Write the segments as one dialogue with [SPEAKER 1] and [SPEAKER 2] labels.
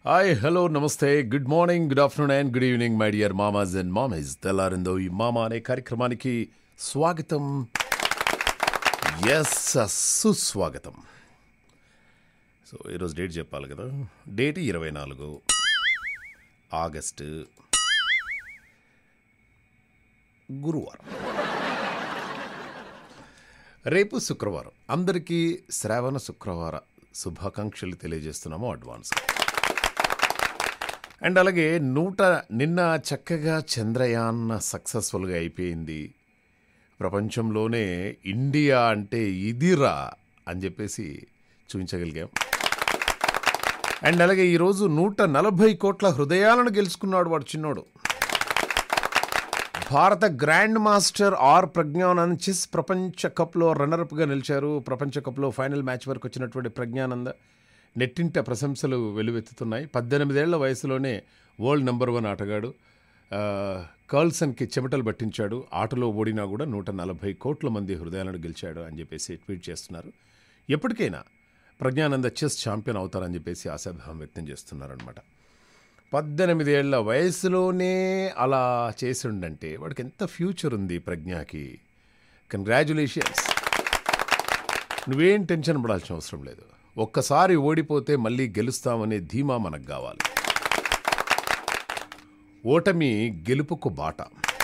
[SPEAKER 1] Hi hello namaste good morning good afternoon and good evening my dear మామాస్ and మామీస్ తెల్లారిందో ఈ మామ అనే కార్యక్రమానికి స్వాగతం ఎస్ సుస్వాగతం సో ఈరోజు డేట్ చెప్పాలి కదా డేట్ ఇరవై నాలుగు ఆగస్టు గురువారం రేపు శుక్రవారం అందరికీ శ్రావణ శుక్రవార శుభాకాంక్షలు తెలియజేస్తున్నాము అడ్వాన్స్ అండ్ అలాగే నూట నిన్న చక్కగా చంద్రయాన్ సక్సెస్ఫుల్గా అయిపోయింది ప్రపంచంలోనే ఇండియా అంటే ఇదిరా అని చెప్పేసి చూపించగలిగాం అండ్ అలాగే ఈరోజు నూట నలభై కోట్ల హృదయాలను గెలుచుకున్నాడు వాడు చిన్నోడు భారత grand master R Praggnanandhaa chess ప్రపంచ కప్లో రన్నర్అప్గా నిలిచారు ప్రపంచ కప్లో ఫైనల్ మ్యాచ్ వరకు వచ్చినటువంటి ప్రజ్ఞానంద నెట్టింట ప్రశంసలు వెలువెత్తుతున్నాయి పద్దెనిమిదేళ్ల వయసులోనే వరల్డ్ నెంబర్ వన్ ఆటగాడు ఆ, కర్ల్సన్కి చెమటలు పట్టించాడు ఆటలో ఓడినా కూడా నూట నలభై కోట్ల మంది హృదయాలను గెలిచాడు అని చెప్పేసి ట్వీట్ చేస్తున్నారు ఎప్పటికైనా ప్రజ్ఞానంద చెస్ ఛాంపియన్ అవుతారని చెప్పేసి ఆశాభావం వ్యక్తం చేస్తున్నారనమాట పద్దెనిమిది ఏళ్ల వయసులోనే అలా చేసిండంటే వాడికి ఎంత ఫ్యూచర్ ఉంది ప్రజ్ఞకి కంగ్రాచులేషన్స్ నువ్వేం టెన్షన్ పడాల్సిన అవసరం లేదు ఒక్కసారి ఓడిపోతే మళ్ళీ గెలుస్తామనే ధీమా మనకు కావాలి ఓటమి గెలుపుకు బాట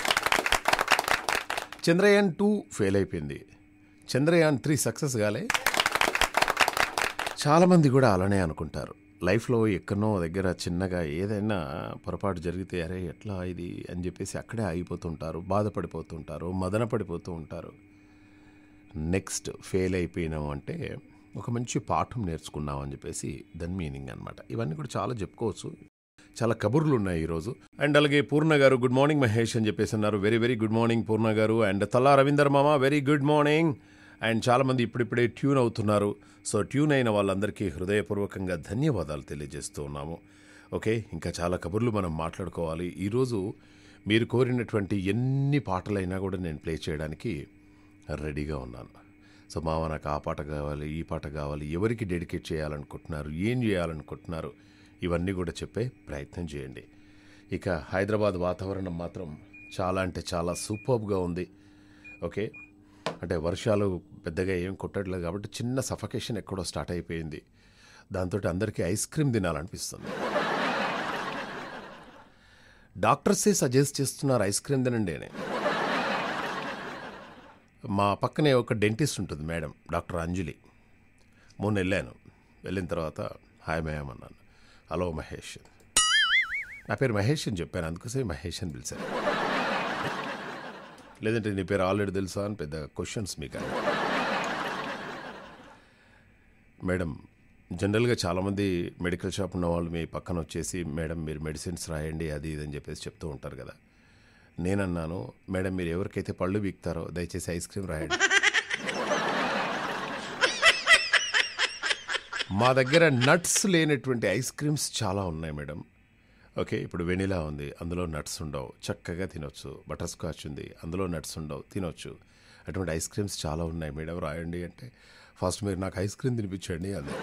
[SPEAKER 1] చంద్రయాన్ టూ ఫెయిల్ అయిపోయింది చంద్రయాన్ త్రీ సక్సెస్ కాలే చాలామంది కూడా అలానే అనుకుంటారు లైఫ్లో ఎక్కడనో దగ్గర చిన్నగా ఏదైనా పొరపాటు జరిగితే అరే ఎట్లా ఇది అని చెప్పేసి అక్కడే ఆగిపోతుంటారు బాధపడిపోతుంటారు మదన పడిపోతూ ఉంటారు నెక్స్ట్ ఫెయిల్ అయిపోయినాం అంటే ఒక మంచి పాఠం నేర్చుకున్నాం అని చెప్పేసి దాని మీనింగ్ అనమాట ఇవన్నీ కూడా చాలా చెప్పుకోవచ్చు చాలా కబుర్లు ఉన్నాయి ఈరోజు అండ్ అలాగే పూర్ణ గారు గుడ్ మార్నింగ్ మహేష్ అని చెప్పేసి అన్నారు very very good morning Purna garu and తల్లా Ravinder మామ వెరీ గుడ్ మార్నింగ్ అండ్ చాలామంది ఇప్పుడిప్పుడే ట్యూన్ అవుతున్నారు సో ట్యూన్ అయిన వాళ్ళందరికీ హృదయపూర్వకంగా ధన్యవాదాలు తెలియజేస్తూ ఉన్నాము ఓకే ఇంకా చాలా కబుర్లు మనం మాట్లాడుకోవాలి ఈరోజు మీరు కోరినటువంటి ఎన్ని పాటలైనా కూడా నేను ప్లే చేయడానికి రెడీగా ఉన్నాను సో మామ నాకు ఆ పాట కావాలి ఈ పాట కావాలి ఎవరికి డెడికేట్ చేయాలనుకుంటున్నారు ఏం చేయాలనుకుంటున్నారు ఇవన్నీ కూడా చెప్పే ప్రయత్నం చేయండి ఇక హైదరాబాద్ వాతావరణం మాత్రం చాలా అంటే చాలా సూపర్గా ఉంది ఓకే అంటే వర్షాలు పెద్దగా ఏం కొట్టట్లేదు కాబట్టి చిన్న సఫకేషన్ ఎక్కడో స్టార్ట్ అయిపోయింది దాంతో అందరికీ ఐస్ క్రీమ్ తినాలనిపిస్తుంది డాక్టర్సే సజెస్ట్ చేస్తున్నారు ఐస్ క్రీమ్ తినండి అని మా పక్కనే ఒక డెంటిస్ట్ ఉంటుంది మేడం డాక్టర్ అంజలి మొన్న వెళ్ళాను వెళ్ళిన తర్వాత హాయ్ మేడం అన్నాను హలో మహేష్ నా పేరు మహేష్ అని చెప్పాను అందుకోసమే మహేష్ అని పిలిచాను లేదంటే నీ పేరు ఆల్రెడీ తెలుసా అని పెద్ద క్వశ్చన్స్ మీకు అన్న. మేడం జనరల్గా చాలామంది మెడికల్ షాప్ ఉన్న వాళ్ళు మీ పక్కన వచ్చేసి మేడం మీరు మెడిసిన్స్ రాయండి అది ఇది అని చెప్పేసి చెప్తూ ఉంటారు కదా నేనన్నాను మేడం మీరు ఎవరికైతే పళ్ళు వీక్తారో దయచేసి ఐస్ క్రీమ్ రాయండి మా దగ్గర నట్స్ లేనటువంటి ఐస్ క్రీమ్స్ చాలా ఉన్నాయి మేడం ఓకే ఇప్పుడు వెనిలా ఉంది అందులో నట్స్ ఉండవు చక్కగా తినొచ్చు బటర్ స్కాచ్ ఉంది అందులో నట్స్ ఉండవు తినొచ్చు అటువంటి ఐస్ క్రీమ్స్ చాలా ఉన్నాయి మేడం రాయండి అంటే ఫస్ట్ మీరు నాకు ఐస్ క్రీమ్ తినిపించండి అంది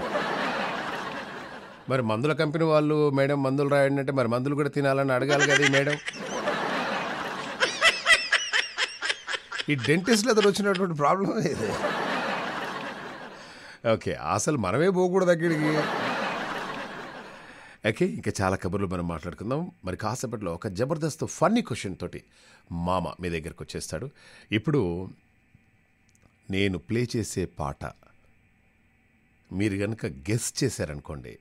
[SPEAKER 1] మరి మందుల కంపెనీ వాళ్ళు మేడం మందులు రాయండి అంటే మరి మందులు కూడా తినాలని అడగాలి కదా ఈ మేడం ఈ డెంటిస్ట్లతో వచ్చినటువంటి ప్రాబ్లం ఇది ఓకే అసలు మనమే పోకూడదు అక్కడికి ఓకే ఇంకా చాలా కబుర్లు మనం మాట్లాడుకుందాం మరి కాసేపట్లో ఒక జబర్దస్త్ ఫన్నీ క్వశ్చన్ తోటి మామ మీ దగ్గరకు వచ్చేస్తాడు ఇప్పుడు నేను ప్లే చేసే పాట మీరు కనుక గెస్ చేశారనుకోండి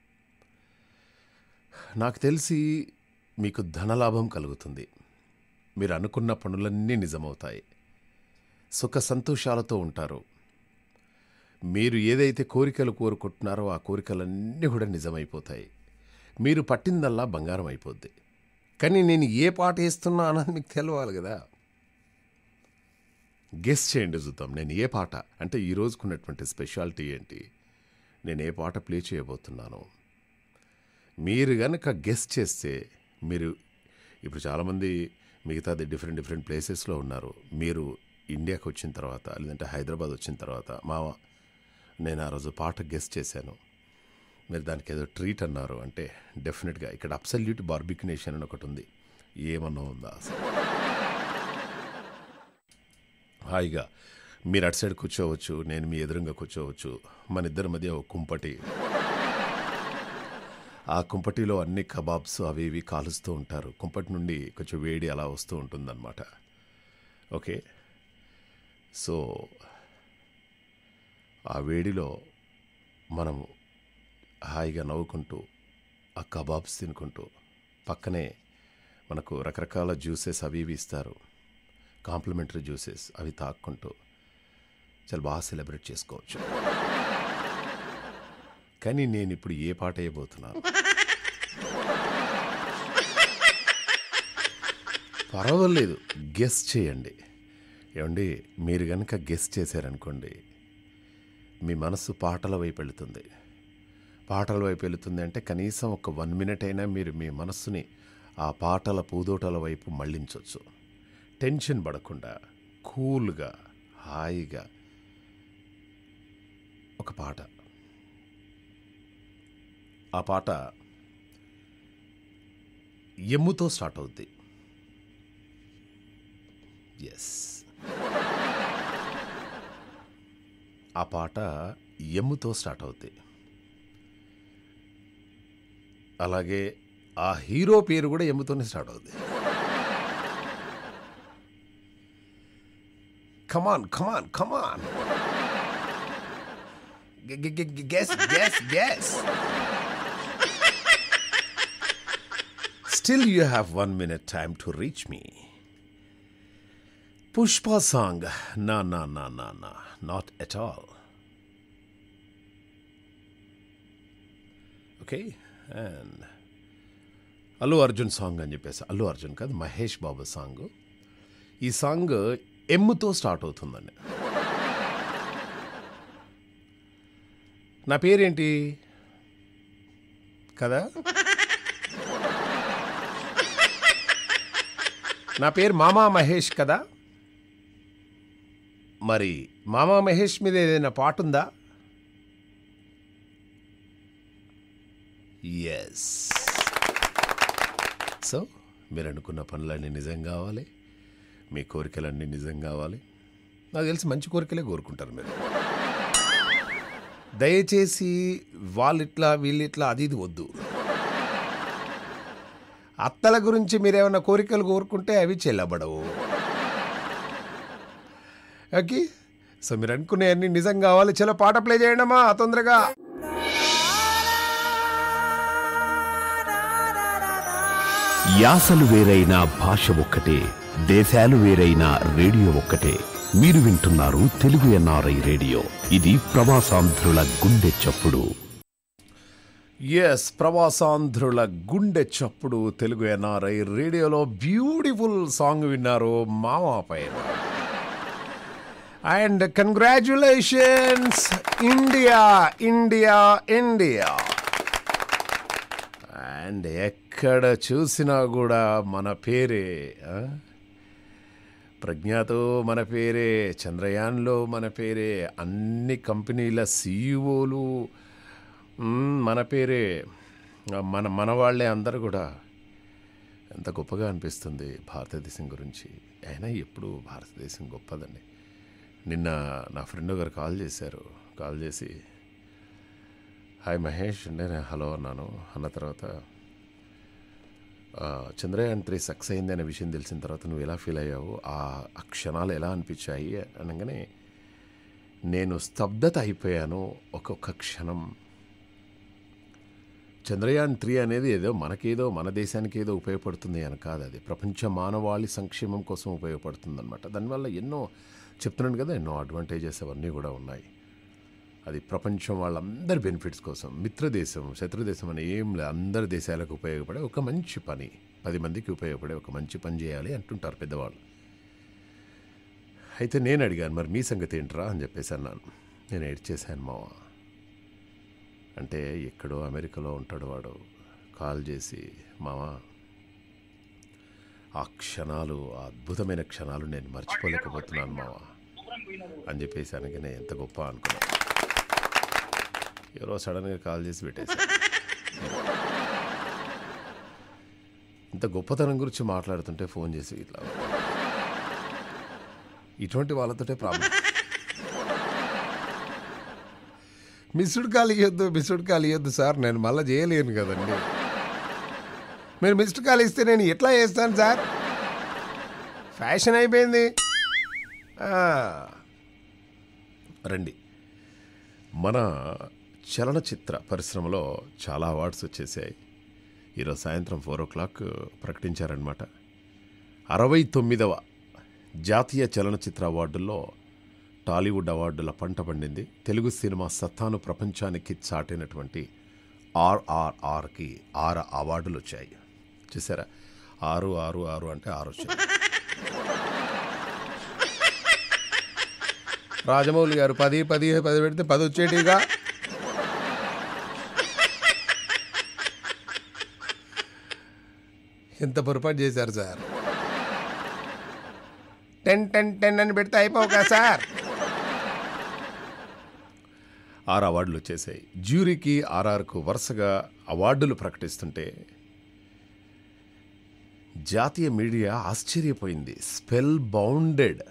[SPEAKER 1] నాకు తెలిసి మీకు ధనలాభం కలుగుతుంది మీరు అనుకున్న పనులన్నీ నిజమవుతాయి సుఖ సంతోషాలతో ఉంటారు మీరు ఏదైతే కోరికలు కోరుకుంటున్నారో ఆ కోరికలన్నీ కూడా నిజమైపోతాయి మీరు పట్టిందల్లా బంగారం అయిపోద్ది కానీ నేను ఏ పాట వేస్తున్నా అన్నది మీకు తెలవాలి కదా గెస్ చేయండి చూద్దాం నేను ఏ పాట అంటే ఈ రోజుకున్నటువంటి స్పెషాలిటీ ఏంటి నేను ఏ పాట ప్లే చేయబోతున్నాను మీరు కనుక గెస్ చేస్తే మీరు ఇప్పుడు చాలామంది మిగతాది డిఫరెంట్ డిఫరెంట్ ప్లేసెస్లో ఉన్నారు మీరు ఇండియాకి వచ్చిన తర్వాత లేదంటే హైదరాబాద్ వచ్చిన తర్వాత మామ నేను ఆ రోజు పాట గెస్ చేశాను మీరు దానికి ఏదో ట్రీట్ అన్నారు అంటే డెఫినెట్గా ఇక్కడ అబ్సల్యూట్ బార్బిక్యునేషన్ అని ఒకటి ఉంది ఏమన్నా ఉందా అసలు హాయిగా మీరు అటు సైడ్ కూర్చోవచ్చు నేను మీ ఎదురుగా కూర్చోవచ్చు మన ఇద్దరి మధ్య ఒక కుంపటి ఆ కుంపటిలో అన్ని కబాబ్స్ అవి ఇవి కాలుస్తూ ఉంటారు కుంపటి నుండి కొంచెం వేడి అలా వస్తూ ఉంటుందన్నమాట ఓకే సో ఆ వేడిలో మనము హాయిగా నవ్వుకుంటూ ఆ కబాబ్స్ తినుకుంటూ పక్కనే మనకు రకరకాల జ్యూసెస్ అవి ఇవి ఇస్తారు కాంప్లిమెంటరీ జ్యూసెస్ అవి తాక్కుంటూ చాలా బాగా సెలబ్రేట్ చేసుకోవచ్చు కానీ నేను ఇప్పుడు ఏ పాట వేయబోతున్నాను పర్వాలేదు గెస్ చేయండి ఏమండి మీరు కనుక గెస్ చేశారనుకోండి మీ మనసు పాటల వైపు వెళుతుంది పాటల వైపు వెళుతుంది అంటే కనీసం ఒక వన్ మినిట్ అయినా మీరు మీ మనస్సుని ఆ పాటల పూదోటల వైపు మళ్ళించవచ్చు టెన్షన్ పడకుండా కూల్గా హాయిగా ఒక పాట ఆ పాట ఎమ్ముతో స్టార్ట్ అవుద్ది ఎస్ ఆ పాట ఎమ్ముతో స్టార్ట్ అవుద్ది అలాగే ఆ హీరో పేరు కూడా ఎమ్ముతోనే స్టార్ట్ అవుద్ది come on come on come on guess guess guess Still, you have one minute time to reach me. Pushpa song. No, no, no, no, no. Not at all. Okay? And Allu Arjun song అని చెప్పేసి అల్లు అర్జున్ కాదు మహేష్ బాబు సాంగ్ ఈ song ఎమ్ముతో start అవుతుందండి నా పేరేంటి కదా నా పేరు మామా మహేష్ కదా మరి మామా మహేష్ మీద ఏదైనా పాట ఉందా ఎస్ సో మీరు అనుకున్న పనులన్నీ నిజం కావాలి మీ కోరికలన్నీ నిజం కావాలి నాకు తెలిసి మంచి కోరికలే కోరుకుంటారు మీరు దయచేసి వాళ్ళిట్లా వీళ్ళిట్లా అది ఇది వద్దు అత్తల గురించి మీరేమైనా కోరికలు కోరుకుంటే అవి చెల్లబడవు ఓకే సో మీరు అనుకునే అన్ని నిజం కావాలి చలో పాట ప్లే చేయండి అమ్మా తొందరగా
[SPEAKER 2] యాసలు వేరైన భాష ఒక్కటే దేశాలు వేరైన రేడియో ఒక్కటే మీరు వింటున్నారు తెలుగు ఎన్ఆర్ఐ రేడియో ఇది ప్రవాసాంధ్రుల గుండె చప్పుడు
[SPEAKER 1] ఎస్ ప్రవాసాంధ్రుల గుండె చప్పుడు తెలుగు ఎన్ఆర్ఐ రేడియోలో బ్యూటిఫుల్ సాంగ్ విన్నారు మామా పైన and congratulations India India India and ఎక్కడ చూసినా కూడా మన పేరే ఆ? ప్రజ్ఞతో మన పేరే చంద్రయాన్లో మన పేరే అన్ని కంపెనీల సీఈఓలు మన పేరే మన మన వాళ్ళే అందరూ కూడా ఎంత గొప్పగా అనిపిస్తుంది భారతదేశం గురించి అయినా ఎప్పుడు భారతదేశం గొప్పదండి నిన్న నా ఫ్రెండ్ గారు కాల్ చేశారు కాల్ చేసి హాయ్ మహేష్ అంటే నేను హలో అన్నాను అన్న తర్వాత ఆ, చంద్రయాన్ త్రీ సక్సెస్ అయింది అనే విషయం తెలిసిన తర్వాత నువ్వు ఎలా ఫీల్ అయ్యావు ఆ ఆ క్షణాలు ఎలా అనిపించాయి అనగానే నేను స్తబ్దత అయిపోయాను ఒక్కొక్క క్షణం చంద్రయాన్ త్రీ అనేది ఏదో మనకేదో మన దేశానికి ఏదో ఉపయోగపడుతుంది అని కాదు అది ప్రపంచ మానవాళి సంక్షేమం కోసం ఉపయోగపడుతుంది అనమాట దానివల్ల ఎన్నో చెప్తున్నాను కదా ఎన్నో అడ్వాంటేజెస్ అవన్నీ కూడా ఉన్నాయి అది ప్రపంచం వాళ్ళందరి బెనిఫిట్స్ కోసం మిత్రదేశం శత్రుదేశం అని ఏం లేదు అందరి దేశాలకు ఉపయోగపడే ఒక మంచి పని పది మందికి ఉపయోగపడే ఒక మంచి పని చేయాలి అంటుంటారు పెద్దవాళ్ళు అయితే నేను అడిగాను మరి మీ సంగతి ఏంట్రా అని చెప్పేసి అన్నాను నేను ఏడ్చేశాను మావా అంటే ఎక్కడో అమెరికాలో ఉంటాడు వాడు కాల్ చేసి మావా ఆ క్షణాలు ఆ అద్భుతమైన క్షణాలు నేను మర్చిపోలేకపోతున్నాను మావా అని చెప్పేసి అనగానే ఎంత గొప్ప అనుకున్నాను ఎవరో సడన్గా కాల్ చేసి పెట్టేశారు ఇంత గొప్పతనం గురించి మాట్లాడుతుంటే ఫోన్ చేసి ఇట్లా ఇటువంటి వాళ్ళతోటే ప్రాబ్లం మిస్డ్ కాల్ ఇవ్వద్దు మిస్డ్ కాల్ ఇవ్వద్దు సార్ నేను మళ్ళీ చేయలేను కదండి మీరు మిస్డ్ కాల్ ఇస్తే నేను ఎట్లా చేస్తాను సార్ ఫ్యాషన్ అయిపోయింది ఆ. రండి మన చలనచిత్ర పరిశ్రమలో చాలా అవార్డ్స్ వచ్చేసాయి ఈరోజు సాయంత్రం ఫోర్ ఓ క్లాక్ ప్రకటించారనమాట అరవై తొమ్మిదవ జాతీయ చలనచిత్ర అవార్డుల్లో టాలీవుడ్ అవార్డుల పంట పండింది తెలుగు సినిమా సత్తాను ప్రపంచానికి చాటినటువంటి ఆర్ఆర్ఆర్కి ఆరు అవార్డులు వచ్చాయి చూసారా ఆరు ఆరు ఆరు అంటే ఆరు వచ్చాయి రాజమౌళి గారు పది పది పది పెడితే పది వచ్చేటిగా ఎంత పొరపాటు చేశారు సార్ టెన్ టెన్ టెన్ అని పెడితే అయిపోగా సార్ ఆరు అవార్డులు వచ్చేసాయి జ్యూరీకి ఆర్ఆర్కు వరుసగా అవార్డులు ప్రకటిస్తుంటే జాతీయ మీడియా ఆశ్చర్యపోయింది స్పెల్ బౌండెడ్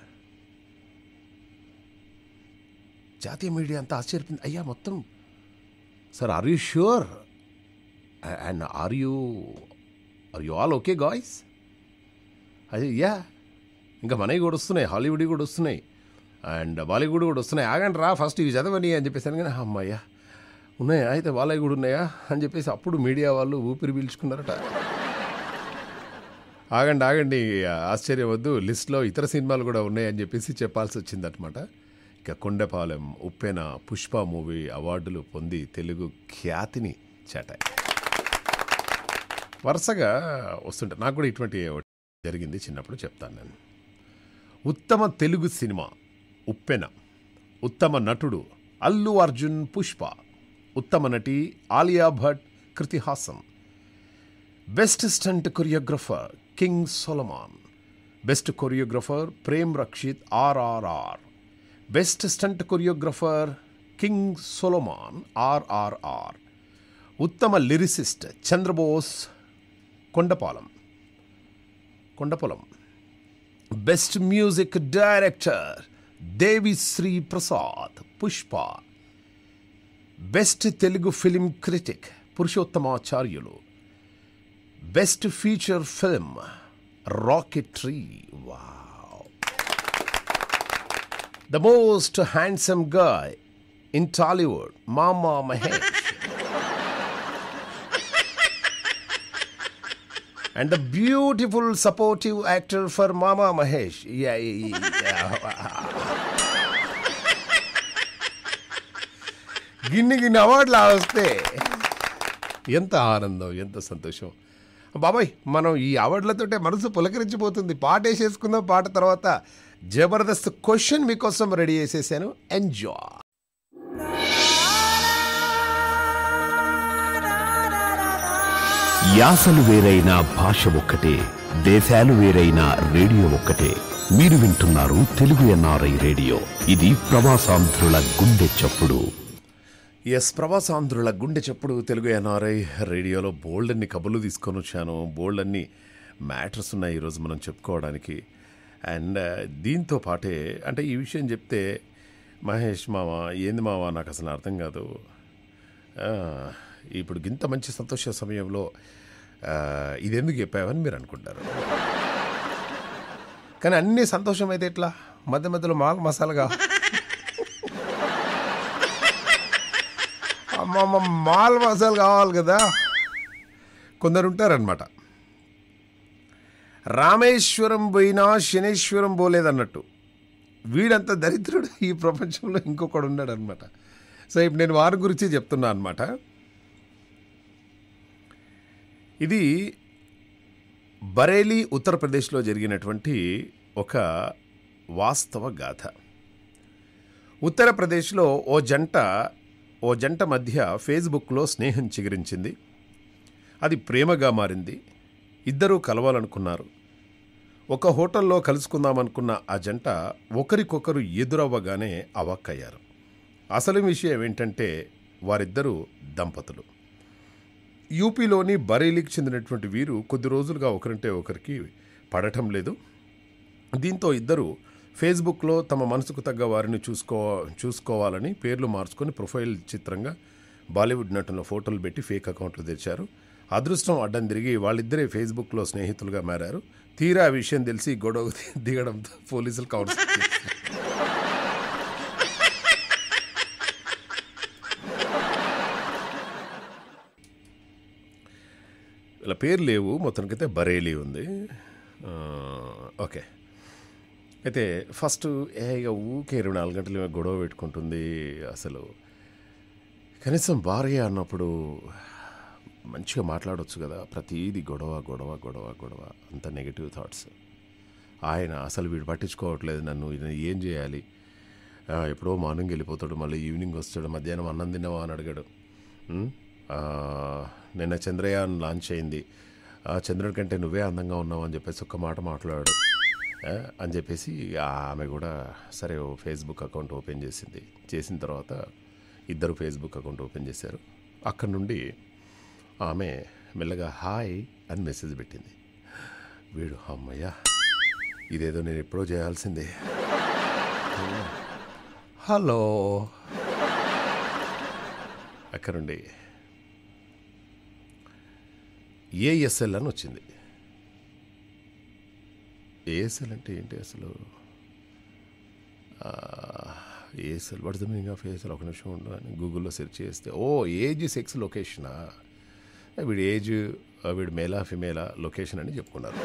[SPEAKER 1] జాతీయ మీడియా అంతా ఆశ్చర్యపోయింది అయ్యా మొత్తం sir are you sure and are you are you all okay guys అది యా ఇంకా మనవి కూడా వస్తున్నాయి హాలీవుడ్ కూడా వస్తున్నాయి అండ్ బాలీవుడ్ కూడా వస్తున్నాయి ఆగండి రా ఫస్ట్ ఇవి చదవని అని చెప్పేసి కానీ అమ్మయ్యా ఉన్నాయా అయితే వాళ్ళవి కూడా ఉన్నాయా అని చెప్పేసి అప్పుడు మీడియా వాళ్ళు ఊపిరి పీల్చుకున్నారట ఆగండి ఆగండి ఆశ్చర్యం వద్దు లిస్ట్లో ఇతర సినిమాలు కూడా ఉన్నాయని చెప్పేసి చెప్పాల్సి వచ్చిందనమాట ఇక కొండపాలెం ఉప్పెన పుష్ప మూవీ అవార్డులు పొంది తెలుగు ఖ్యాతిని చాటాయి వరుసగా వస్తుంటాయి నాకు కూడా ఇటువంటి ఒకటి జరిగింది చిన్నప్పుడు చెప్తాను నేను ఉత్తమ తెలుగు సినిమా ఉప్పెన ఉత్తమ నటుడు అల్లు అర్జున్ పుష్ప ఉత్తమ నటి Alia Bhatt Kriti Haasan best stunt choreographer King Solomon best choreographer Prem Rakshit RRR best stunt choreographer King Solomon RRR ఉత్తమ lyricist Chandrabose Kondapalem Kondapolam best music director Devi Sri Prasad Pushpa best Telugu film critic Purushothamacharyulu best feature film Rocketry wow the most handsome guy in Tollywood మామా Mahesh and the beautiful supportive actor for Mama Mahesh. Yeah, yeah. గిన్ని గిన్ని అవార్డులు వస్తే ఎంత ఆనందం ఎంత సంతోషం బాబాయ్ మనం ఈ అవార్డులతోటే మనసు పులకరించిపోతుంది పాట వేసేసుకుందాం పాట తర్వాత జబర్దస్త్ క్వశ్చన్ మీకోసం రెడీ చేసేసాను ఎంజాయ్
[SPEAKER 2] యాసలు వేరైన భాష ఒక్కటే దేశాలు వేరైన రేడియో ఒక్కటే మీరు వింటున్నారు తెలుగు ఎన్ఆర్ఐ రేడియో ఇది ప్రవాసాంధ్రుల గుండె చప్పుడు
[SPEAKER 1] ఎస్ ప్రవాసాంధ్రుల గుండె చప్పుడు తెలుగు ఎన్ఆర్ఐ రేడియోలో బోల్డ్ అన్ని కబుర్లు తీసుకొని వచ్చాను బోల్డ్ అన్ని మ్యాటర్స్ ఉన్నాయి ఈరోజు మనం చెప్పుకోవడానికి అండ్ దీంతో పాటే అంటే ఈ విషయం చెప్తే మహేష్ మామ ఏంది మామ నాకు అసలు అర్థం కాదు ఆ, ఇప్పుడు ఇంత మంచి సంతోష సమయంలో ఆ, ఇదెందుకు చెప్పావని మీరు అనుకుంటారు కానీ అన్ని సంతోషం అయితే ఎట్లా మధ్య మధ్యలో మాల్ మసాలాగా అమ్మమ్మ మాల్ మసాలు కావాలి కదా కొందరు ఉంటారనమాట రామేశ్వరం పోయినా శనేశ్వరం పోలేదన్నట్టు వీడంత దరిద్రుడు ఈ ప్రపంచంలో ఇంకొకడు ఉన్నాడు అనమాట సో ఇప్పుడు నేను వారి గురించి చెప్తున్నా అనమాట ఇది బరేలీ ఉత్తరప్రదేశ్లో జరిగినటువంటి ఒక వాస్తవ గాథ ఉత్తరప్రదేశ్లో ఓ జంట ఓ జంట మధ్య ఫేస్బుక్లో స్నేహం చిగురించింది అది ప్రేమగా మారింది ఇద్దరూ కలవాలనుకున్నారు ఒక హోటల్లో కలుసుకుందామనుకున్న ఆ జంట ఒకరికొకరు ఎదురవ్వగానే అవాక్కయ్యారు అసలు విషయం ఏంటంటే వారిద్దరూ దంపతులు యూపీలోని బరేలీకి చెందినటువంటి వీరు కొద్ది రోజులుగా ఒకరంటే ఒకరికి పడటం లేదు దీంతో ఇద్దరు ఫేస్బుక్లో తమ మనసుకు తగ్గ వారిని చూసుకో చూసుకోవాలని పేర్లు మార్చుకొని ప్రొఫైల్ చిత్రంగా బాలీవుడ్ నటుల ఫోటోలు పెట్టి ఫేక్ అకౌంట్లు తెచ్చారు అదృష్టం అడ్డం తిరిగి వాళ్ళిద్దరే ఫేస్బుక్లో స్నేహితులుగా మారారు తీరా ఆ విషయం తెలిసి గొడవ దిగడంతో పోలీసులు కౌన్సిల్ చేశారు. ఇలా పేరు లేవు మొత్తానికైతే బరేలీ ఉంది ఆ, ఓకే అయితే ఫస్ట్ ఏ ఇక ఊకే ఇరవై నాలుగు గంటలు ఈమె గొడవ పెట్టుకుంటుంది అసలు కనీసం భార్య అన్నప్పుడు మంచిగా మాట్లాడొచ్చు కదా ప్రతిదీ గొడవ గొడవ గొడవ గొడవ అంత నెగిటివ్ థాట్స్ ఆయన అసలు వీడు పట్టించుకోవట్లేదు నన్ను ఈయన ఏం చేయాలి ఆ, ఎప్పుడో మార్నింగ్ వెళ్ళిపోతాడు మళ్ళీ ఈవినింగ్ వస్తాడు మధ్యాహ్నం అన్నం తిన్నావా అని అడిగాడు ఉమ్, ఆ, నిన్న చంద్రయాన్ లాంచ్ అయింది ఆ చంద్రుడి కంటే నువ్వే అందంగా ఉన్నావు అని చెప్పేసి ఒక్క మాట మాట్లాడాడు ఆ, అని చెప్పేసి ఆమె కూడా సరే ఓ ఫేస్బుక్ అకౌంట్ ఓపెన్ చేసింది చేసిన తర్వాత ఇద్దరు ఫేస్బుక్ అకౌంట్ ఓపెన్ చేశారు అక్కడ నుండి ఆమె మెల్లగా హాయ్ అని మెసేజ్ పెట్టింది వీడు అమ్మయ్యా ఇదేదో నేను ఎప్పుడో చేయాల్సిందే హలో అక్కడ నుండి ఏఎస్ఎల్ అని వచ్చింది ఏఎస్ఎల్ అంటే ఏంటి అసలు ASL what the meaning of ASL ఒక నిమిషం ఉండు అని గూగుల్లో సెర్చ్ చేస్తే ఓ ఏజ్ సెక్స్ లొకేషనా వీడి ఏజ్ వీడు మేలా ఫిమేలా లొకేషన్ అని చెప్పుకున్నారు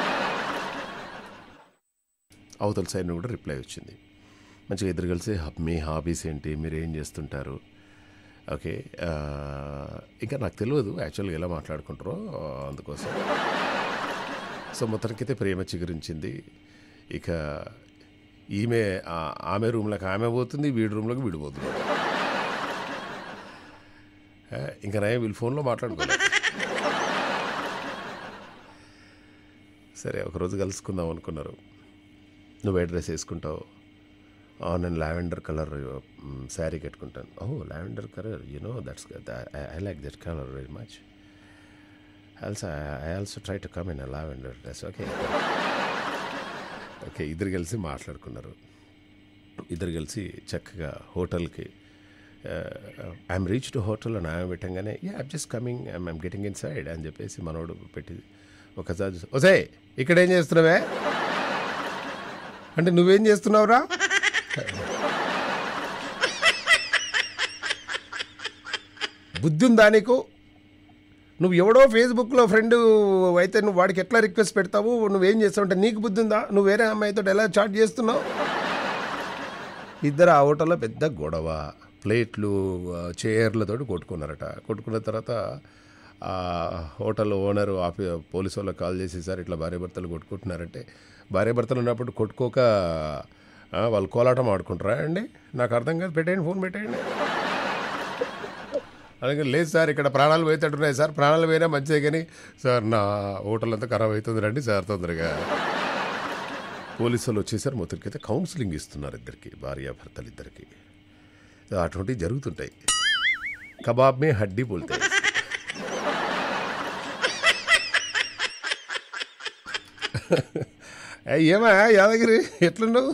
[SPEAKER 1] అవతల సైడ్ నుండి కూడా రిప్లై వచ్చింది మంచిగా ఇద్దరు కలిసి హబ్- మీ హాబీస్ ఏంటి మీరు ఏం చేస్తుంటారు ఓకే ఆ, ఇంకా నాకు తెలియదు యాక్చువల్గా ఎలా మాట్లాడుకుంటారో ఆ, అందుకోసం సో మొత్తానికైతే ప్రేమ చిగురించింది ఇక ఈమె ఆ- ఆమె రూమ్లోకి ఆమె పోతుంది వీడి రూమ్లోకి వీడు పోతుంది ఆ, ఇంకా నయం వీళ్ళు ఫోన్లో మాట్లాడుకోలేదు సరే ఒకరోజు కలుసుకుందాం అనుకున్నారు నువ్వు ఏ డ్రెస్ వేసుకుంటావు "ఆ, నేను లావెండర్ కలర్ శారీ కట్టుకుంటాను oh lavender colour you know that's I like that colour very much also I also try to come in lavender dress okay okay ఇద్దరు కలిసి మాట్లాడుకున్నారు ఇద్దరు కలిసి చక్కగా హోటల్కి ఐఎమ్ రీచ్ టు హోటల్ అని ఆమె పెట్టంగానే yeah I'm just coming I'm I'm getting inside అని చెప్పేసి మనోడు పెట్టి ఒకసారి చూసి, ఒసే ఇక్కడ ఏం చేస్తున్నావే అంటే నువ్వేం చేస్తున్నావురా బుద్ధి ఉందా నీకు నువ్వు ఎవడో ఫేస్బుక్లో ఫ్రెండ్ అయితే నువ్వు వాడికి ఎట్లా రిక్వెస్ట్ పెడతావు నువ్వేం చేస్తావు అంటే నీకు బుద్ధి ఉందా నువ్వు వేరే అమ్మాయితో ఎలా చాట్ చేస్తున్నావు ఇద్దరు ఆ హోటల్లో పెద్ద గొడవ ప్లేట్లు ఆ, చైర్లతో కొట్టుకున్నారట కొట్టుకున్న తర్వాత ఆ హోటల్ ఓనర్ ఆఫీ పోలీసు వాళ్ళకి కాల్ చేసి సార్ ఇట్లా భార్య భర్తలు కొట్టుకుంటున్నారంటే భార్య భర్తలు ఉన్నప్పుడు కొట్టుకోక ఆ, వాళ్ళు కోలాటం ఆడుకుంటారా అండి నాకు అర్థం కాదు పెట్టేయండి ఫోన్ పెట్టేయండి అలాగే లేదు సార్ ఇక్కడ ప్రాణాలు పోయేటట్టున్నాయి సార్ ప్రాణాలు పోయినా మంచిదే కానీ సార్ నా హోటల్ అంతా ఖరాబ్ అవుతుంది రండి సార్ తొందరగా పోలీసులు వచ్చేసారు మొత్తానికైతే కౌన్సిలింగ్ ఇస్తున్నారు ఇద్దరికి భార్యాభర్తలు ఇద్దరికి అటువంటివి జరుగుతుంటాయి కబాబ్ మే హడ్డీ బోల్తాయి ఏ, ఏమా యాదగిరి ఎట్లున్నావు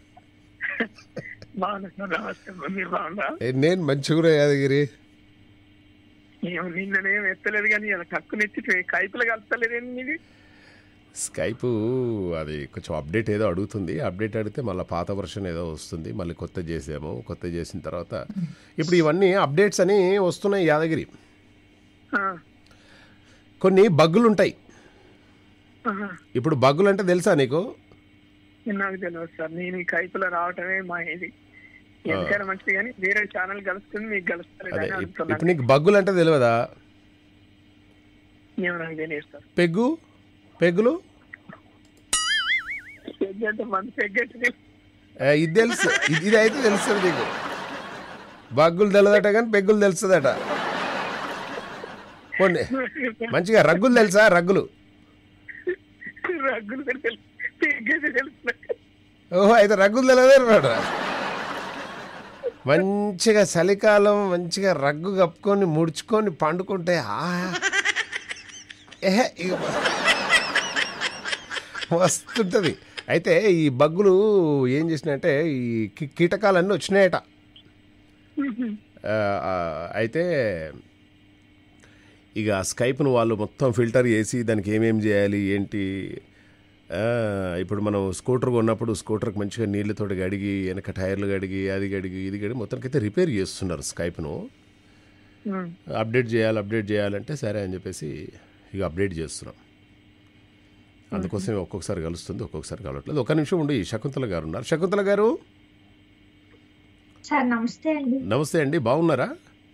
[SPEAKER 3] బాగున్నా నమస్తే మీరు బాగున్నా
[SPEAKER 1] ఏ, నేను మంచిగా యాదగిరి
[SPEAKER 3] ఏం నిన్ననేం ఎత్తలేదు కానీ ఇలా కక్కు నెత్తి కైపులు కలుస్తలేదేంటి మీది
[SPEAKER 1] స్కైపు అది కొంచెం అప్డేట్ ఏదో అడుగుతుంది అప్డేట్ అడిగితే మళ్ళీ పాత వర్షన్ ఏదో వస్తుంది మళ్ళీ కొత్త చేసాము కొత్త చేసిన తర్వాత ఇప్పుడు ఇవన్నీ అప్డేట్స్ అని వస్తున్నాయి యాదగిరి
[SPEAKER 3] ఆ,
[SPEAKER 1] కొన్ని బగ్గులు ఉంటాయి
[SPEAKER 3] ఆహా.
[SPEAKER 1] ఇప్పుడు బగ్గులు అంటే తెలుసా నీకు
[SPEAKER 3] నాకు తెలియదు సార్ నేను ఈ కైపులో రావటమే మా ఇది ఎందుకైనా మంచిది కానీ వేరే ఛానల్ కలుస్తుంది మీకు కలుస్తలేదు
[SPEAKER 1] అదే
[SPEAKER 3] అని
[SPEAKER 1] ఇప్- ఇప్పుడు
[SPEAKER 3] అంటున్నాను
[SPEAKER 1] నీకు బగ్గులు అంటే తెలియదా
[SPEAKER 3] ఏమో నాకు తెలియదు సార్
[SPEAKER 1] పెగ్గు పెగ్గులు
[SPEAKER 3] పెగ్గంటే మన పెగ్గంటే
[SPEAKER 1] ఏ, ఇది తెలుసు ఇది ఇది అయితే తెలుస్తుంది నీకు బగ్గులు తెలియదట కానీ పెగ్గులు తెలుస్తుందట పోనీ మంచిగా రగ్గులు తెలుసా రగ్గులు
[SPEAKER 3] రగ్గులు కూడా తెలుసు పెగ్గంటే తెలుసు నాకు.
[SPEAKER 1] ఓహో అయితే రగ్గులు తెలియదే రాడు మంచిగా చలికాలం మంచిగా రగ్గు కప్పుకొని ముడుచుకొని పండుకుంటే ఆ ఏహే ఇక మస్తుంటుంది అయితే ఈ బగ్గులు ఏం చేసినాయంటే ఈ కి- కీటకాలన్నీ వచ్చినాయట ఆ, ఆ, అయితే ఇక స్కైప్ను వాళ్ళు మొత్తం ఫిల్టర్ చేసి దానికి ఏమేం చేయాలి ఏంటి ఆ, ఇప్పుడు మనం స్కూటర్ కొన్నప్పుడు స్కూటర్కి మంచిగా నీళ్ళతోటి గడిగి వెనక టైర్లు గడిగి అది గడిగి ఇది గడిగి మొత్తానికైతే రిపేర్ చేస్తున్నారు స్కైప్ను
[SPEAKER 3] ఉమ్.
[SPEAKER 1] అప్డేట్ చేయాలి అప్డేట్ చేయాలంటే సరే అని చెప్పేసి ఇక అప్డేట్ చేస్తున్నాం అందుకోసం ఒక్కొక్కసారి కలుస్తుంది ఒక్కొక్కసారి కలవట్లేదు ఒక నిమిషం ఉండి శకుంతల గారు ఉన్నారు శకుంతల గారు
[SPEAKER 4] సార్ నమస్తే అండి
[SPEAKER 1] నమస్తే అండి బాగున్నారా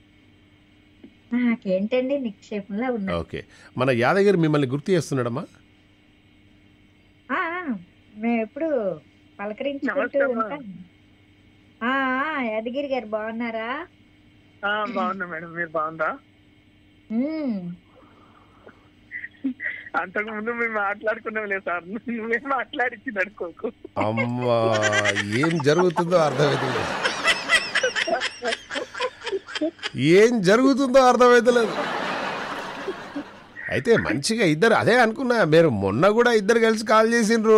[SPEAKER 4] నాకేంటండి నిక్షేపంలో ఉన్నా
[SPEAKER 1] ఓకే మన యాదగిరి మిమ్మల్ని గుర్తు చేస్తున్నాడమ్మా
[SPEAKER 4] ఆ, ఆ, మేము ఎప్పుడు పలకరించుకుంటూ
[SPEAKER 3] నమస్తే అమ్మా.
[SPEAKER 4] ఉంటాం ఆ, ఆ, యాదగిరి గారు బాగున్నారా
[SPEAKER 3] ఆ, బాగున్నా మేడం మీరు బాగుందా
[SPEAKER 4] ఉమ్,
[SPEAKER 3] అంతకు ముందు మేము మాట్లాడుకున్నాం లేదు సార్ నువ్వే మాట్లాడించింది అనుకోకు
[SPEAKER 1] అమ్మా ఏం జరుగుతుందో అర్థమవుతుంది ఏం జరుగుతుందో అర్థమవుతలేదు అయితే మంచిగా ఇద్దరు అదే అనుకున్నా మీరు మొన్న కూడా ఇద్దరు కలిసి కాల్ చేసిండ్రు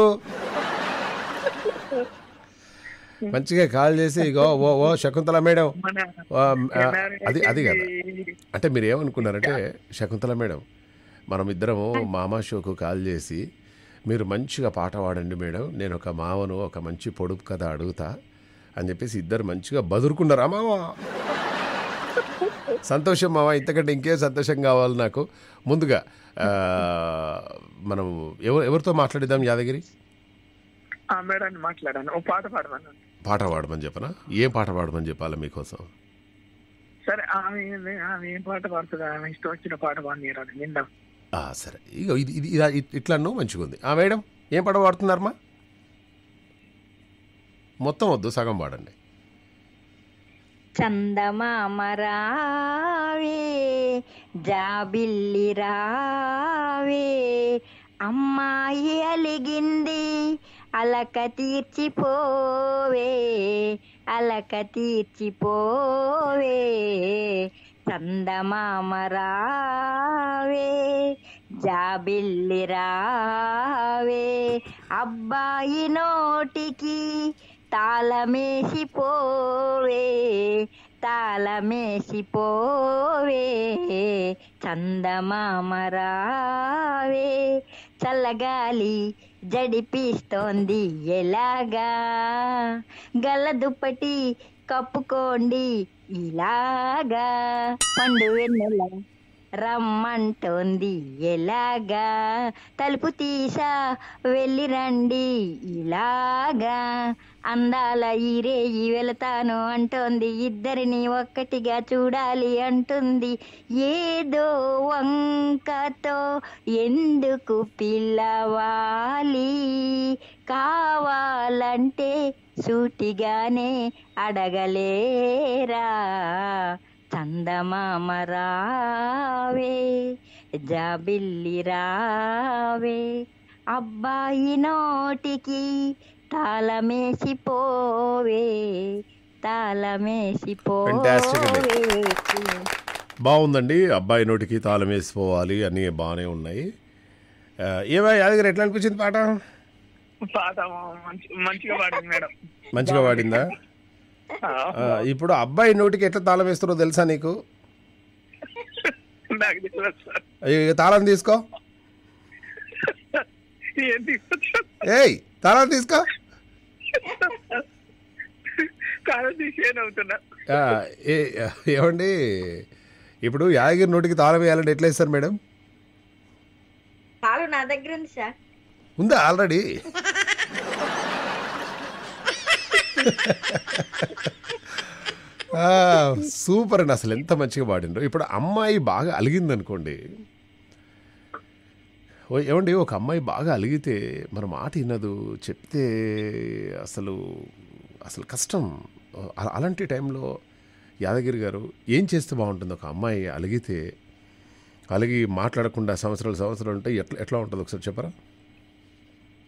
[SPEAKER 1] మంచిగా కాల్ చేసి ఇగో ఓ ఓ శకుంతల మేడం
[SPEAKER 3] మన
[SPEAKER 1] ఆ, ఆ, అది అది కదా అంటే మీరు ఏమనుకున్నారంటే శకుంతల మేడం మనం ఇద్దరము మామా షోకు కాల్ చేసి మీరు మంచిగా పాట పాడండి మేడం నేను ఒక మావను ఒక మంచి పొడుపు కథ అడుగుతా అని చెప్పేసి ఇద్దరు మంచిగా బదురుకున్నారా మామ సంతోషం మామ ఇంతకంటే ఇంకేం సంతోషం కావాలి నాకు ముందుగా ఆ, మనం ఎవరు ఎవరితో మాట్లాడిద్దాం యాదగిరి
[SPEAKER 3] ఆ మేడం మాట్లాడాను ఓ పాట పాడమన్నాను
[SPEAKER 1] పాట పాడమని చెప్పనా ఏం పాట పాడమని చెప్పాలి మీకోసం
[SPEAKER 3] సరే ఆమె ఆమె ఏం పాట పాడుతుంది ఆమె ఇష్టం వచ్చిన పాట పాడినీరాడు విందాం
[SPEAKER 1] ఆ, సరే ఇగో ఇది ఇది ఇలా ఇట్- ఇట్లా అన్నావు మంచిగా ఉంది ఆ మేడం ఏం పాట పాడుతున్నారమ్మా మొత్తం వద్దు సగం పాడండి
[SPEAKER 4] చందమామ రావే జాబిల్లి రావే అమ్మాయి అలిగింది అలక తీర్చిపోవే అలక తీర్చిపోవే చందమామ రావే జాబిల్లి రావే అబ్బాయి నోటికి తాళమేసి పోవే తాళమేసి పోవే చందమామ రావే చల్లగాలి జడిపిస్తోంది ఎలాగా గల్ల దుప్పటి కప్పుకోండి ఇలాగా పండు వెన్నెల రమ్మంటోంది ఎలాగా తలుపు తీసా వెళ్ళి రండి ఇలాగా అందాల ఈరే ఈ వెళతాను అంటోంది ఇద్దరిని ఒక్కటిగా చూడాలి అంటుంది ఏదో వంకతో ఎందుకు పిల్లవాలి కావాలంటే సూటిగానే అడగలేరా చందమామ రావే జాబిల్లి రావే అబ్బాయి నోటికి తాళమేసి పోవే తాళమేసి
[SPEAKER 1] Fantastic అండి.
[SPEAKER 4] పోవే
[SPEAKER 1] బాగుందండి అబ్బాయి నోటికి తాళం వేసిపోవాలి అన్నీ బాగానే ఉన్నాయి ఆ, ఏమా యాదగిరి ఎట్లా అనిపించింది పాట
[SPEAKER 3] పాట మంచి మంచిగా పాడింది మేడం
[SPEAKER 1] మంచిగా పాడిందా
[SPEAKER 3] ఆ,
[SPEAKER 1] ఆ, ఇప్పుడు అబ్బాయి నోటికి ఎట్లా తాళం వేస్తారో తెలుసా నీకు
[SPEAKER 3] నాకు తెలియదు సార్
[SPEAKER 1] ఈ తాళం తీసుకో
[SPEAKER 3] ఏంటి
[SPEAKER 1] ఏయ్ తాళం తీసుకో
[SPEAKER 3] కాలం తీసి ఏనవుతున్నా
[SPEAKER 1] ఆ, ఏ ఏమండి ఇప్పుడు యాదగిరి నోటికి తాళం వేయాలంటే ఎట్లా ఇస్తారు మేడం
[SPEAKER 4] పాలు నా దగ్గర ఉంది సార్
[SPEAKER 1] ఉందా ఆల్రెడీ ఆ, సూపర్ అండి అసలు ఎంత మంచిగా పాడిండ్రు ఇప్పుడు అమ్మాయి బాగా అలిగిందనుకోండి ఓ ఏమండి ఒక అమ్మాయి బాగా అలిగితే మన మాట వినదు చెప్తే అసలు అసలు కష్టం అ- అలాంటి టైంలో యాదగిరి గారు ఏం చేస్తే బాగుంటుంది ఒక అమ్మాయి అలిగితే అలిగి మాట్లాడకుండా సంవత్సరాలు సంవత్సరాలు ఉంటే ఎట్లా ఎట్లా ఉంటుంది ఒకసారి చెప్పరా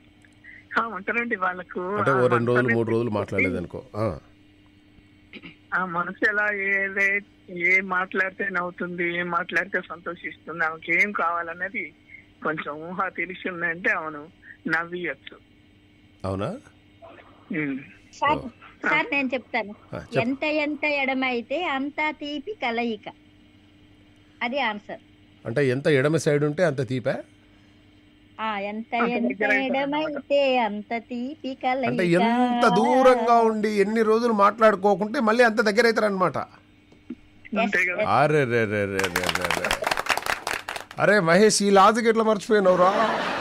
[SPEAKER 3] ఆ, ఉంటారండి వాళ్ళకు
[SPEAKER 1] అంటే ఓ
[SPEAKER 3] ఆ
[SPEAKER 1] రెండు రోజులు
[SPEAKER 3] మనసులో
[SPEAKER 1] మూడు రోజులు మాట్లాడలేదు అనుకో ఆ,
[SPEAKER 3] ఆ మనసు ఎలా ఏదే ఏం మాట్లాడితే నవ్వుతుంది ఏం మాట్లాడితే సంతోషిస్తుంది ఆమెకి ఏం కావాలన్నది కొంచెం ఊహ తెలిసి ఉందంటే అవును నవ్వియచ్చు
[SPEAKER 1] అవునా
[SPEAKER 3] ఉమ్.
[SPEAKER 4] సార్
[SPEAKER 1] ఓ.
[SPEAKER 4] సార్ నేను చెప్తాను
[SPEAKER 1] ఆ, చెప్పు.
[SPEAKER 4] ఎంత ఎంత ఎడమైతే అంత తీపి కలయిక అది ఆన్సర్
[SPEAKER 1] అంటే ఎంత ఎడమ సైడ్ ఉంటే అంత తీపా
[SPEAKER 4] ఆ ఎంత
[SPEAKER 3] అంత
[SPEAKER 4] ఎంత
[SPEAKER 3] దగ్గర అయితే
[SPEAKER 4] ఎడమైతే అంత తీపి కలయిక
[SPEAKER 1] అంటే ఎంత దూరంగా ఉండి ఎన్ని రోజులు మాట్లాడుకోకుంటే మళ్ళీ అంత దగ్గర అవుతారనమాట
[SPEAKER 3] అంతే కదా
[SPEAKER 1] అరే రే రే రే రే రే రే. అరే మహేష్ ఈ లాజిక్ ఎట్లా మర్చిపోయినావు రా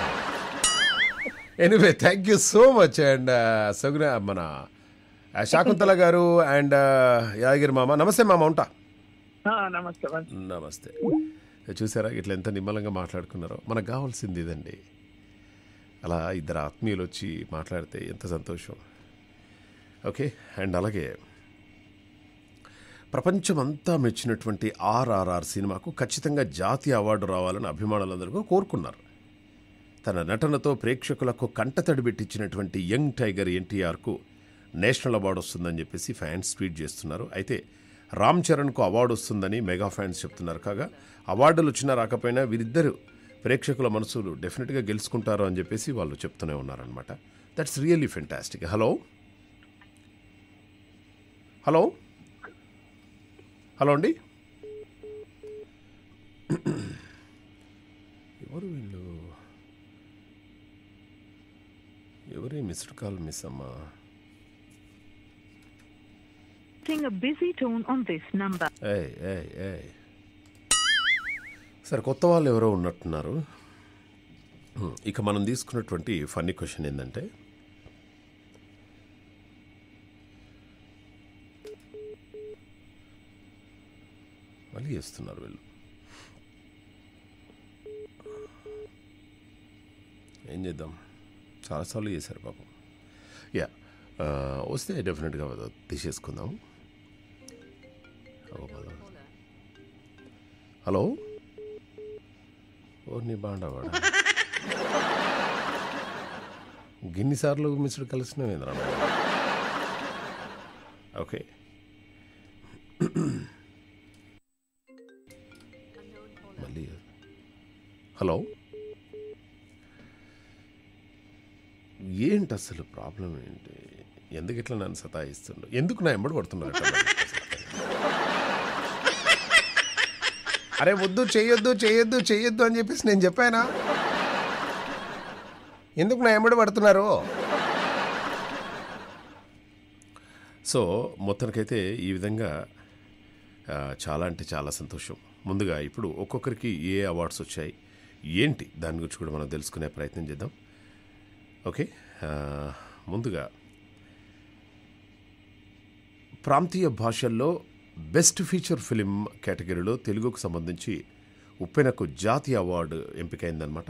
[SPEAKER 1] anyway thank you so much and సగున మన ఆ, శాకుంతల గారు అండ్ యాదగిరి మామ నమస్తే మామ ఉంటా
[SPEAKER 3] ఆ, నమస్తే మంచి
[SPEAKER 1] నమస్తే చూసారా ఇట్లా ఎంత నిమ్మలంగా మాట్లాడుకున్నారో మనకు కావాల్సింది ఇదండి అలా ఇద్దరు ఆత్మీయులు వచ్చి మాట్లాడితే ఎంత సంతోషం ఓకే అండ్ అలాగే ప్రపంచమంతా మెచ్చినటువంటి ఆర్ఆర్ఆర్ సినిమాకు ఖచ్చితంగా జాతీయ అవార్డు రావాలని అభిమానులందరూ కోరుకున్నారు తన నటనతో ప్రేక్షకులకు కంటతడి పెట్టించినటువంటి యంగ్ టైగర్ ఎన్టీఆర్కు నేషనల్ అవార్డు వస్తుందని చెప్పేసి ఫ్యాన్స్ ట్వీట్ చేస్తున్నారు అయితే రామ్ చరణ్కు అవార్డు వస్తుందని మెగా ఫ్యాన్స్ చెప్తున్నారు కాగా అవార్డులు వచ్చినా రాకపోయినా వీరిద్దరు ప్రేక్షకుల మనసులు డెఫినెట్గా గెలుచుకుంటారు అని చెప్పేసి వాళ్ళు చెప్తూనే ఉన్నారనమాట that's really fantastic hello hello hello అండి ఎవరు వీళ్ళు ఎవరి మిస్డ్ కాల్ మిస్ అమ్మా
[SPEAKER 5] Pressing a busy tone on this number.
[SPEAKER 1] ఏయ్ ఏయ్ ఏయ్ సరే కొత్త వాళ్ళు ఎవరో ఉన్నట్టున్నారు హ్మ్, ఇక మనం తీసుకున్నటువంటి ఫన్నీ క్వశ్చన్ ఏంటంటే మళ్ళీ చేస్తున్నారు వీళ్ళు ఏం చేద్దాం చాలాసార్లు చేశారు పాపం యా ఆ, వస్తే డెఫినెట్గా తీసేసుకుందాం ఓ, పద. హలో ఓ నీ బాండవాడ గిన్నిసార్లు మిస్డ్ కలిసినవేంద్రా ఓకే మళ్ళీ హలో ఏంటి అసలు ప్రాబ్లం ఏంటి ఎందుకు ఇట్లా నన్ను సతాయిస్తుండో ఎందుకు నా ఎంబడి పడుతున్నారు అట్లా మరి? అరే వద్దు చేయొద్దు చేయొద్దు చేయొద్దు అని చెప్పేసి నేను చెప్పానా ఎందుకు నా ఎంబడి పడుతున్నారు సో మొత్తానికైతే ఈ విధంగా ఆ, చాలా అంటే చాలా సంతోషం ముందుగా ఇప్పుడు ఒక్కొక్కరికి ఏ అవార్డ్స్ వచ్చాయి ఏంటి దాని గురించి కూడా మనం తెలుసుకునే ప్రయత్నం చేద్దాం ఓకే ఆ, ముందుగా ప్రాంతీయ భాషల్లో బెస్ట్ ఫీచర్ ఫిలిం కేటగిరీలో తెలుగుకు సంబంధించి ఉప్పెనకు జాతీయ అవార్డు ఎంపికైందనమాట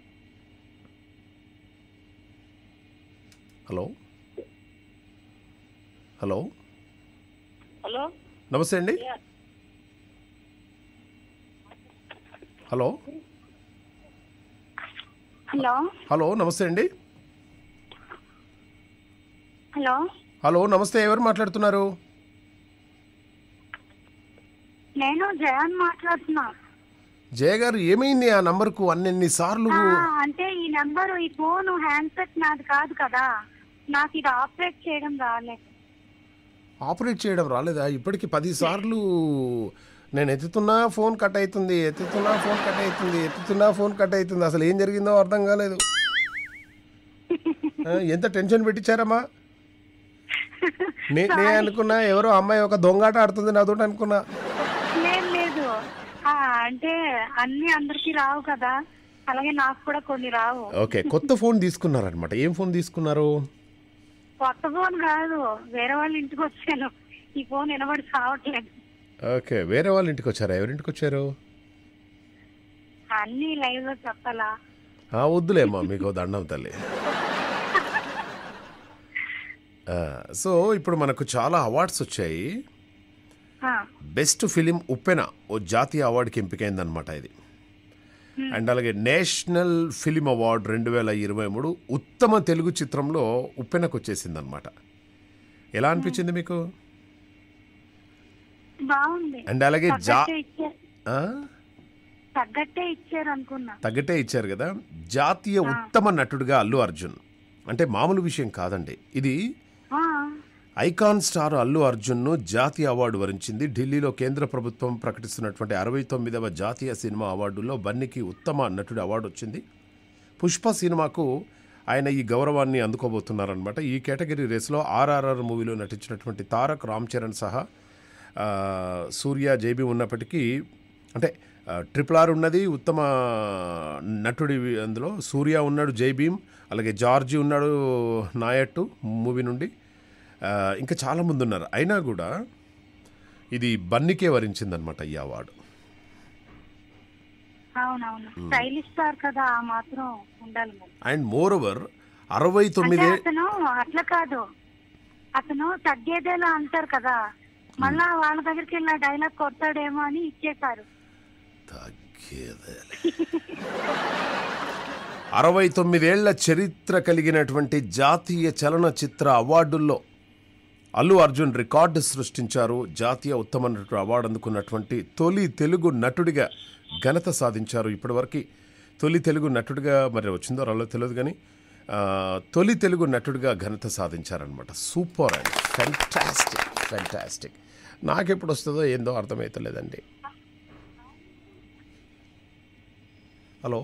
[SPEAKER 1] హలో హలో
[SPEAKER 6] హలో
[SPEAKER 1] నమస్తే అండి హలో
[SPEAKER 6] హలో
[SPEAKER 1] హలో నమస్తే అండి
[SPEAKER 6] హలో
[SPEAKER 1] హలో నమస్తే ఎవరు మాట్లాడుతున్నారు
[SPEAKER 6] నేను జయాన్ మాట్లాడుతున్నా
[SPEAKER 1] జయ గారు ఏమైంది ఆ నంబర్కు అన్నెన్ని సార్లు
[SPEAKER 6] ఆ, అంటే ఈ నెంబర్ ఈ ఫోన్ హ్యాండ్సెట్ నాది కాదు కదా నాకు ఇది ఆపరేట్ చేయడం రాలే
[SPEAKER 1] ఆపరేట్ చేయడం రాలేదా ఇప్పటికి పది సార్లు నేను ఎత్తుతున్నా ఫోన్ కట్ అవుతుంది ఎత్తుతున్నా ఫోన్ కట్ అవుతుంది ఎత్తుతున్నా ఫోన్ కట్ అవుతుంది అసలు ఏం జరిగిందో అర్థం కాలేదు ఆ, ఎంత టెన్షన్ పెట్టించారమ్మా నే నేను అనుకున్నా ఎవరో అమ్మాయి ఒక దొంగాట ఆడుతుంది నాతో అనుకున్నా
[SPEAKER 6] లేదు లేదు ఆ, అంటే అన్ని అందరికి రావు కదా అలాగే నాకు కూడా కొన్ని రావు
[SPEAKER 1] ఓకే కొత్త ఫోన్ తీసుకున్నారనమాట ఏం ఫోన్ తీసుకున్నారు
[SPEAKER 6] కొత్త ఫోన్ కాదు వేరే వాళ్ళ ఇంటికి వచ్చాను ఈ ఫోన్ వినబడి సావట్లేదు
[SPEAKER 1] ఓకే వేరే వాళ్ళ ఇంటికి వచ్చారా ఎవరింటికి వచ్చారు
[SPEAKER 6] అన్ని లైవ్ లో చెప్పాలా
[SPEAKER 1] ఆ, వద్దులేమ్మా మీకు దండం తల్లి ఆ, సో ఇప్పుడు మనకు చాలా అవార్డ్స్ వచ్చాయి
[SPEAKER 6] ఆ,
[SPEAKER 1] బెస్ట్ ఫిలిం ఉప్పెన ఓ జాతీయ అవార్డుకి ఎంపికైందనమాట ఇది అండ్ అలాగే నేషనల్ ఫిలిం అవార్డ్ రెండు వేల ఇరవై మూడు ఉత్తమ తెలుగు చిత్రంలో ఉప్పెనకు వచ్చేసిందనమాట ఎలా అనిపించింది మీకు
[SPEAKER 6] బాగుంది
[SPEAKER 1] అండ్ అలాగే జా
[SPEAKER 6] తగ్గట్టే ఇచ్చారు
[SPEAKER 1] ఆ?
[SPEAKER 6] తగ్గట్టే ఇచ్చారు అనుకున్నా
[SPEAKER 1] తగ్గట్టే ఇచ్చారు కదా జాతీయ ఉత్తమ నటుడిగా అల్లు అర్జున్ అంటే మామూలు విషయం కాదండి ఇది
[SPEAKER 6] ఆ,
[SPEAKER 1] ఐకాన్ స్టార్ అల్లు అర్జున్ను జాతీయ అవార్డు వరించింది ఢిల్లీలో కేంద్ర ప్రభుత్వం ప్రకటిస్తున్నటువంటి అరవై తొమ్మిదవ జాతీయ సినిమా అవార్డుల్లో బన్నీకి ఉత్తమ నటుడి అవార్డు వచ్చింది పుష్ప సినిమాకు ఆయన ఈ గౌరవాన్ని అందుకోబోతున్నారనమాట ఈ కేటగిరీ రేసులో ఆర్ఆర్ఆర్ మూవీలో నటించినటువంటి తారక్ రామ్ చరణ్ సహా ఆ, సూర్య జేబీ ఉన్నప్పటికీ అంటే ఆ, ట్రిపుల్ ఆర్ ఉన్నది ఉత్తమ నటుడి అందులో సూర్య ఉన్నాడు జై భీమ్ అలాగే జార్జి ఉన్నాడు నాయట్టు మూవీ నుండి ఆ, ఇంకా చాలామంది ఉన్నారు అయినా కూడా ఇది బన్నీకే వరించిందనమాట ఈ అవార్డు
[SPEAKER 6] అవునవును స్టైలిష్ స్టార్ కదా ఆ మాత్రం ఉండాలి మరి
[SPEAKER 1] అండ్ మోర్ ఓవర్ అరవై
[SPEAKER 6] అంటే
[SPEAKER 1] తొమ్మిది
[SPEAKER 6] అతను అట్లా కాదు అతను తగ్గేదేలా అంటారు కదా మళ్ళా వాళ్ళ దగ్గరికి వెళ్ళి డైలాగ్ కొడతాడేమో అని ఇచ్చేశారు
[SPEAKER 1] తగ్గేదేలే. అరవై తొమ్మిదేళ్ల చరిత్ర కలిగినటువంటి జాతీయ చలనచిత్ర అవార్డుల్లో అల్లు అర్జున్ రికార్డు సృష్టించారు జాతీయ ఉత్తమ నటుడు అవార్డు అందుకున్నటువంటి తొలి తెలుగు నటుడిగా ఘనత సాధించారు ఇప్పటివరకు తొలి తెలుగు నటుడిగా మరి వచ్చిందో రాలో తెలియదు కానీ ఆ, తొలి తెలుగు నటుడిగా ఘనత సాధించారనమాట సూపర్ అండ్ ఫెంటాస్టిక్ ఫెంటాస్టిక్ నాకెప్పుడు వస్తుందో ఏందో అర్థమవుతలేదండి హలో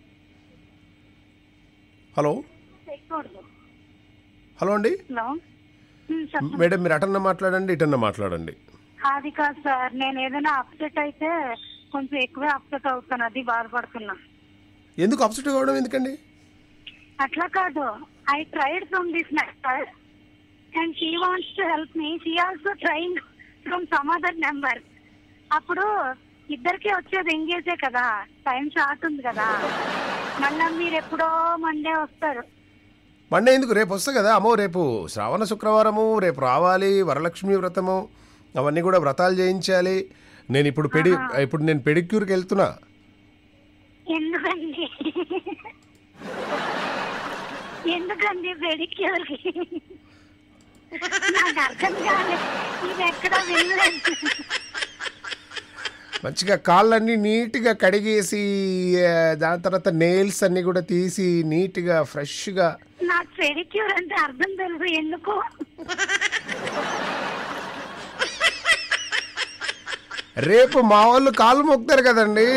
[SPEAKER 1] హలో
[SPEAKER 6] చేయకూడదు
[SPEAKER 1] హలో అండి
[SPEAKER 6] హలో ఉమ్, చెప్పండి
[SPEAKER 1] మేడం మీరు అటన్నా మాట్లాడండి ఇటన్నా మాట్లాడండి
[SPEAKER 6] అది కాదు సార్ నేను ఏదైనా అప్సెట్ అయితే కొంచెం ఎక్కువే అప్సెట్ అవుతాను అది బాధపడుతున్నా
[SPEAKER 1] ఎందుకు అప్సెట్ కావడం ఎందుకండి
[SPEAKER 6] అట్లా కాదు I tried from this number and she wants to help me she also trying from some other number అప్పుడు ఇద్దరికి వచ్చేది ఎంగేజే కదా టైం షార్ట్ ఉంది కదా మళ్ళా మీరు ఎప్పుడో మండే వస్తారు
[SPEAKER 1] మండే ఎందుకు రేపు వస్తా కదా అమ్మో రేపు శ్రావణ శుక్రవారము రేపు రావాలి వరలక్ష్మి వ్రతము అవన్నీ కూడా వ్రతాలు చేయించాలి నేను ఇప్పుడు పెడి ఇప్పుడు నేను పెడిక్యూర్కి వెళ్తున్నా
[SPEAKER 6] ఎందుకండి ఎందుకండి పెడిక్యూర్కి నాకు అర్థం కాలేదు ఇది ఎక్కడ వెళ్ళలేదు
[SPEAKER 1] మంచిగా కాళ్ళన్నీ నీట్గా కడిగేసి ఆ, దాని తర్వాత నెయిల్స్ అన్నీ కూడా తీసి నీట్గా ఫ్రెష్గా
[SPEAKER 6] నాకు పెడిక్యూర్ అంటే అర్థం తెలుసు ఎందుకు
[SPEAKER 1] రేపు మా వాళ్ళు కాళ్ళు మొక్కుతారు కదండి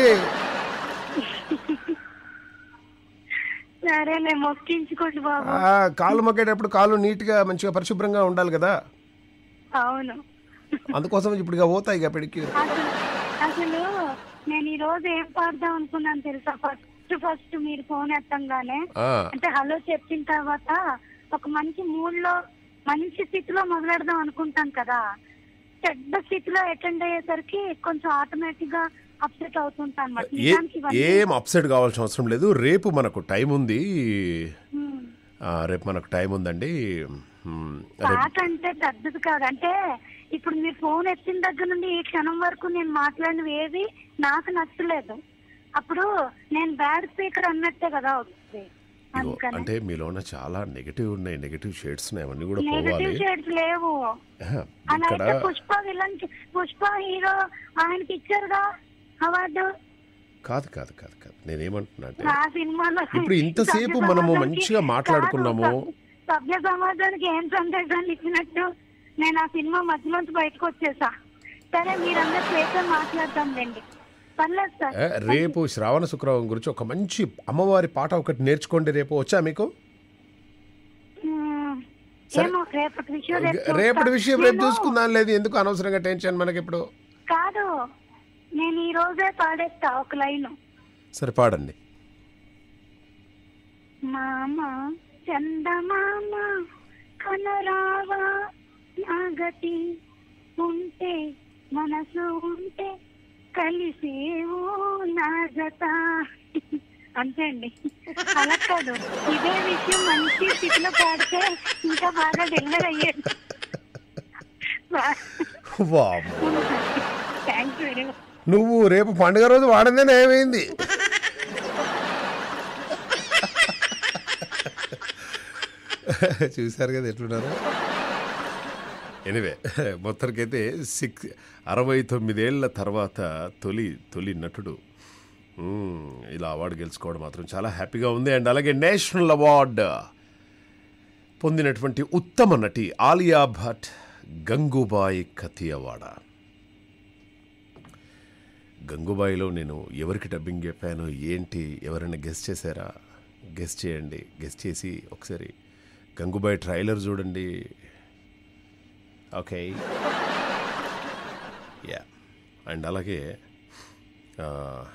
[SPEAKER 6] సరేలే మొక్కించుకోండి బాబు
[SPEAKER 1] ఆ, కాళ్ళు మొక్కేటప్పుడు కాళ్ళు నీట్గా మంచిగా పరిశుభ్రంగా ఉండాలి కదా
[SPEAKER 6] అవును
[SPEAKER 1] అందుకోసం ఇప్పుడు ఇక పోతాయి ఇక పెడిక్యూర్
[SPEAKER 6] అసలు అసలు నేను ఈ రోజు ఏం పాడదాం అనుకున్నాను తెలుసా ఫస్ట్ ఫస్ట్ మీరు ఫోన్ ఎత్తంగానే
[SPEAKER 1] ఆ,
[SPEAKER 6] అంటే హలో చెప్పిన తర్వాత ఒక మంచి మూడ్ లో మంచి స్థితిలో మొదలెడదాం అనుకుంటాం కదా చెడ్డ స్థితిలో అటెండ్ అయ్యేసరికి కొంచెం ఆటోమేటిక్ గా అప్సెట్ అవుతుంటాను అనమాట
[SPEAKER 1] ఏ
[SPEAKER 6] నిజానికి ఇవన్నీ
[SPEAKER 1] ఏం అప్సెట్ కావాల్సిన అవసరం లేదు రేపు మనకు టైం ఉంది
[SPEAKER 6] ఉమ్,
[SPEAKER 1] ఆ, రేపు మనకు టైం ఉందండి మ్, రేపు
[SPEAKER 6] పాట అంటే పెద్దది కాదు అంటే ఇప్పుడు మీరు ఫోన్ ఎత్తిన దగ్గర నుండి ఈ క్షణం వరకు నేను మాట్లాడినవి ఏది నాకు నచ్చలేదు అప్పుడు నేను బ్యాడ్ స్పీకర్ అన్నట్టే కదా అవుతుంది
[SPEAKER 1] ఇగో,
[SPEAKER 6] అందుకని
[SPEAKER 1] అంటే మీలోన చాలా నెగిటివ్ ఉన్నాయి నెగిటివ్ షేడ్స్ ఉన్నాయి అవన్నీ కూడా పోవాలి
[SPEAKER 6] నెగటివ్ షేడ్స్ లేవు
[SPEAKER 1] ఆహా,
[SPEAKER 6] అలా
[SPEAKER 1] ఇక్కడ
[SPEAKER 6] అయితే పుష్ప విలన్ కి- పుష్ప హీరో ఆయనకి ఇచ్చారుగా అవార్డు
[SPEAKER 1] కాదు కాదు కాదు కాదు నేనేమంటున్నా అంటే
[SPEAKER 6] ఆ సినిమాలో
[SPEAKER 1] ఇప్పుడు ఇంతసేపు
[SPEAKER 6] సభ్య
[SPEAKER 1] మనము
[SPEAKER 6] సమాజానికి-
[SPEAKER 1] మంచిగా మాట్లాడుకున్నాము.
[SPEAKER 6] కాదు, సభ్య- సభ్య సమాజానికి ఏం సందేశాన్ని ఇచ్చినట్టు నేను ఆ సినిమా మధ్యలోంచి బయటకు వచ్చేసా సరే మీరందరూ స్వేచ్ఛ మాట్లాడతాంలేండి పర్లేదు సార్
[SPEAKER 1] ఏ, రేపు శ్రావణ శుక్రవారం గురించి ఒక మంచి అమ్మవారి పాట ఒకటి నేర్చుకోండి రేపు వచ్చా మీకు
[SPEAKER 6] మ్మ్.
[SPEAKER 1] సరే.
[SPEAKER 6] ఏమో రేపటి విషయం రేపు
[SPEAKER 1] రేపటి
[SPEAKER 6] చూస్తా.
[SPEAKER 1] విషయం రేపు
[SPEAKER 6] నేను-
[SPEAKER 1] చూసుకుందాం లేదు ఎందుకు అనవసరంగా టెన్షన్ మనకి ఇప్పుడు
[SPEAKER 6] కాదు నేను ఈ రోజే పాడేస్తా ఒక లైన్
[SPEAKER 1] సరే పాడండి
[SPEAKER 6] మామ చందమామ కనరావా నాగతి ఉంటే మనసు ఉంటే కలిసేవు నా జత అంతే అండి అలా కాదు ఇదే విషయం మంచి స్థితిలో పాడితే ఇంకా బాగా డెలివర్ అయ్యేది
[SPEAKER 1] వామ్మో.
[SPEAKER 6] థ్యాంక్ యూ వెరీ మచ్
[SPEAKER 1] నువ్వు రేపు పండుగ రోజు వాడిందే ఏమైంది చూశారు కదా ఎట్లున్నారు ఎనివే మొత్తానికైతే సిక్స్ అరవై తొమ్మిదేళ్ల తర్వాత తొలి తొలి నటుడు మ్మ్, ఇలా అవార్డు గెలుచుకోవడం మాత్రం చాలా హ్యాపీగా ఉంది అండ్ అలాగే నేషనల్ అవార్డు పొందినటువంటి ఉత్తమ నటి ఆలియా భట్ గంగూబాయి కతియవాడ గంగూబాయిలో నేను ఎవరికి డబ్బింగ్ చెప్పాను ఏంటి ఎవరైనా గెస్ట్ చేశారా గెస్ట్ చేయండి గెస్ట్ చేసి ఒకసారి గంగూబాయి ట్రైలర్ చూడండి ఓకే యా అండ్ అలాగే ఆ,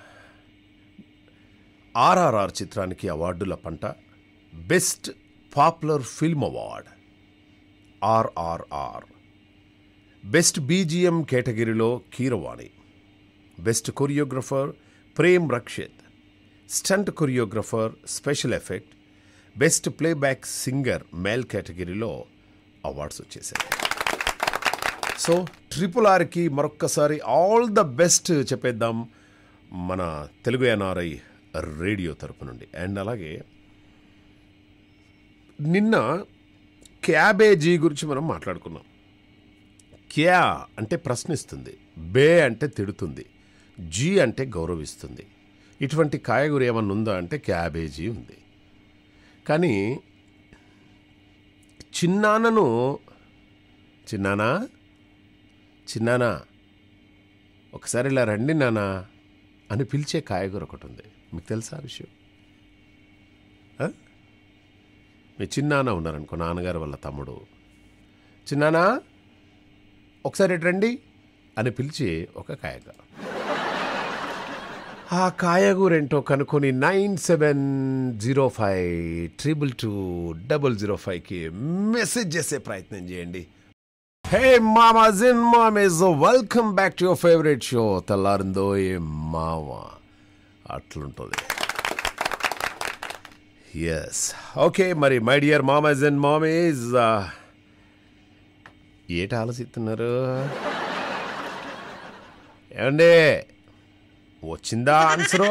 [SPEAKER 1] ఆర్ఆర్ఆర్ చిత్రానికి అవార్డుల పంట best popular film award RRR best BGM కేటగిరీలో Keeravani best choreographer Prem Rakshit stunt choreographer special effect best playback singer male కేటగిరీలో అవార్డ్స్ వచ్చేసాయి సో ట్రిపుల్ ఆర్కి మరొక్కసారి ఆల్ ద బెస్ట్ చెప్పేద్దాం మన తెలుగు ఎన్ఆర్ఐ రేడియో తరపు నుండి అండ్ అలాగే నిన్న క్యాబేజీ గురించి మనం మాట్లాడుకున్నాం క్యా అంటే ప్రశ్నిస్తుంది బే అంటే తిడుతుంది జీ అంటే గౌరవిస్తుంది ఇటువంటి కాయగూర ఏమన్నా ఉందా అంటే క్యాబేజీ ఉంది కానీ చిన్నానను చిన్నానా చిన్నానా ఒకసారి ఇలా రండి నానా అని పిలిచే కాయగూర ఒకటి ఉంది మీకు తెలుసా ఆ విషయం ఆ? మీ చిన్నాన్న ఉన్నారనుకో నాన్నగారు వాళ్ళ తమ్ముడు చిన్నానా ఒకసారి ఇటు రండి అని పిలిచి ఒక కాయగూర ఆ కాయగూర ఏంటో కనుక్కొని nine seven zero five triple two double zero ఫైవ్కి మెసేజ్ చేసే ప్రయత్నం చేయండి హే మామాజ్ ఇన్ మామేజ్ welcome back to your favourite show తెల్లారిందో ఏ మామ అట్లుంటుంది ఎస్ ఓకే మరి మై డియర్ మామాజ్ అండ్ మామేజ్ ఏటి ఆలోచిస్తున్నారు ఏమండి వచ్చిందా ఆన్సరు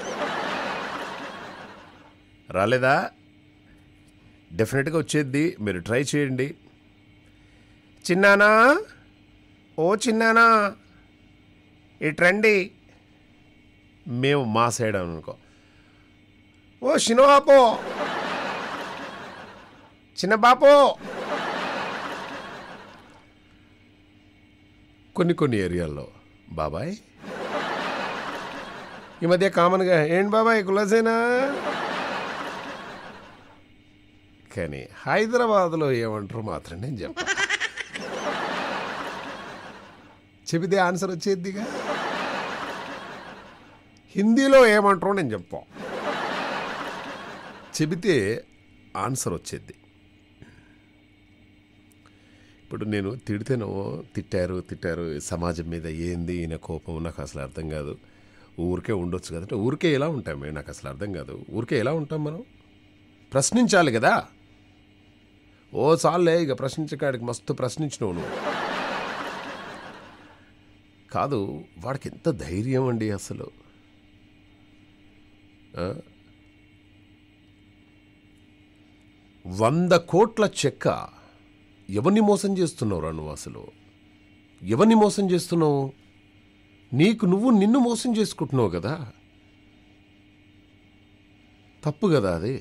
[SPEAKER 1] రాలేదా డెఫినెట్గా వచ్చేద్ది మీరు ట్రై చేయండి చిన్నానా ఓ చిన్నానా ఇటు రండి మేము మా సైడ్ అనుకో ఓ చిన్నబాపో చిన్న బాపో కొన్ని కొన్ని ఏరియాల్లో బాబాయ్ ఈ మధ్య కామన్గా ఏంటి బాబాయ్ కులసేనా కానీ హైదరాబాద్లో ఏమంటారు మాత్రం నేను చెప్ప చెబితే ఆన్సర్ వచ్చేద్దిగా హిందీలో ఏమంటారో నేను చెప్పా చెబితే ఆన్సర్ వచ్చేద్ది ఇప్పుడు నేను తిడితేనో తిట్టారు తిట్టారు సమాజం మీద ఏంది ఈయన కోపం నాకు అసలు అర్థం కాదు ఊరికే ఉండొచ్చు కదంటే ఊరికే ఎలా ఉంటాం మేము నాకు అసలు అర్థం కాదు ఊరికే ఎలా ఉంటాం మనం ప్రశ్నించాలి కదా ఓ చాలే ఇక ప్రశ్నించకాడికి మస్తు ప్రశ్నించినావు నువ్వు కాదు వాడికి ఎంత ధైర్యం అండి అసలు ఆ? వంద కోట్ల చెక్క ఎవరిని మోసం చేస్తున్నావురా నువ్వు అసలు ఎవరిని మోసం చేస్తున్నావు నీకు నువ్వు నిన్ను మోసం చేసుకుంటున్నావు కదా తప్పు కదా అది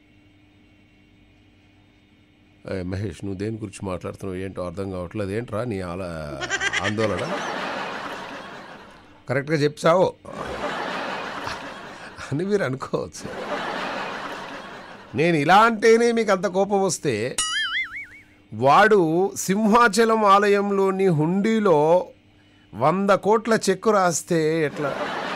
[SPEAKER 1] ఏ, మహేష్ నువ్వు దేని గురించి మాట్లాడుతున్నావు ఏంటో అర్థం కావట్లేదు ఏంట్రా నీ ఆల ఆందోళన కరెక్ట్గా చెప్తావు అని మీరు అనుకోవచ్చు నేను ఇలా అంటేనే మీకు అంత కోపం వస్తే వాడు సింహాచలం ఆలయంలోని హుండీలో వంద కోట్ల చెక్కు రాస్తే ఎట్లా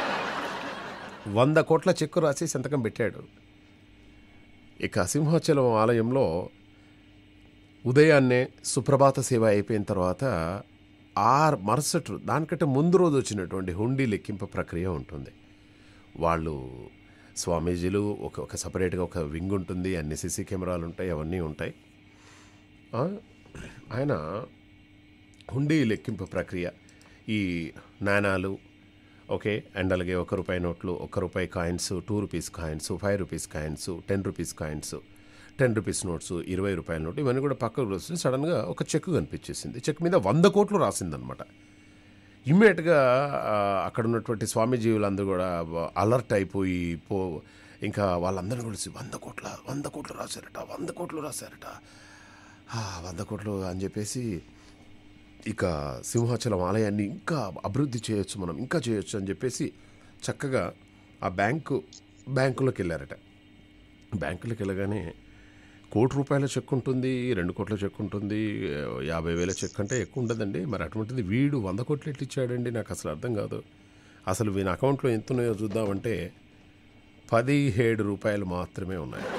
[SPEAKER 1] వంద కోట్ల చెక్కు రాసి సంతకం పెట్టాడు ఇక సింహాచలం ఆలయంలో ఉదయాన్నే సుప్రభాత సేవ అయిపోయిన తర్వాత ఆ మరుసటి రో- దానికంటే ముందు రోజు వచ్చినటువంటి హుండీ లెక్కింపు ప్రక్రియ ఉంటుంది వాళ్ళు స్వామీజీలు ఒక ఒక సపరేట్గా ఒక వింగ్ ఉంటుంది అన్ని సీసీ కెమెరాలు ఉంటాయి అవన్నీ ఉంటాయి ఆ, ఆయన హుండీ లెక్కింపు ప్రక్రియ ఈ నాణాలు ఓకే అండ్ అలాగే ఒక రూపాయి నోట్లు ఒక రూపాయి coins two rupees coins five rupees coins ten rupees coins ten rupees notes ఇరవై రూపాయల నోట్ ఇవన్నీ కూడా పక్కకు వస్తుంది సడన్గా ఒక చెక్ కనిపించేసింది చెక్ మీద వంద కోట్లు రాసిందనమాట ఇమ్మీడియట్గా అక్కడ ఉన్నటువంటి స్వామీజీవులందరూ కూడా అలర్ట్ అయిపోయి పో ఇంకా వాళ్ళందరూ కలిసి వంద కోట్ల వంద కోట్లు రాశారట వంద కోట్లు రాశారట ఆ, వంద కోట్లు అని చెప్పేసి ఇక సింహాచలం ఆలయాన్ని ఇంకా అభివృద్ధి చేయొచ్చు మనం ఇంకా చేయొచ్చు అని చెప్పేసి చక్కగా ఆ బ్యాంకు బ్యాంకులోకి వెళ్ళారట బ్యాంకులోకి వెళ్ళగానే కోటి రూపాయల చెక్ ఉంటుంది రెండు కోట్ల చెక్ ఉంటుంది యాభై వేల చెక్ అంటే ఎక్కువ ఉండదండి మరి అటువంటిది వీడు వంద కోట్లు ఎట్లు ఇచ్చాడండి నాకు అసలు అర్థం కాదు అసలు వీని అకౌంట్లో ఎంత ఉన్నాయో చూద్దామంటే పదిహేడు రూపాయలు మాత్రమే ఉన్నాయి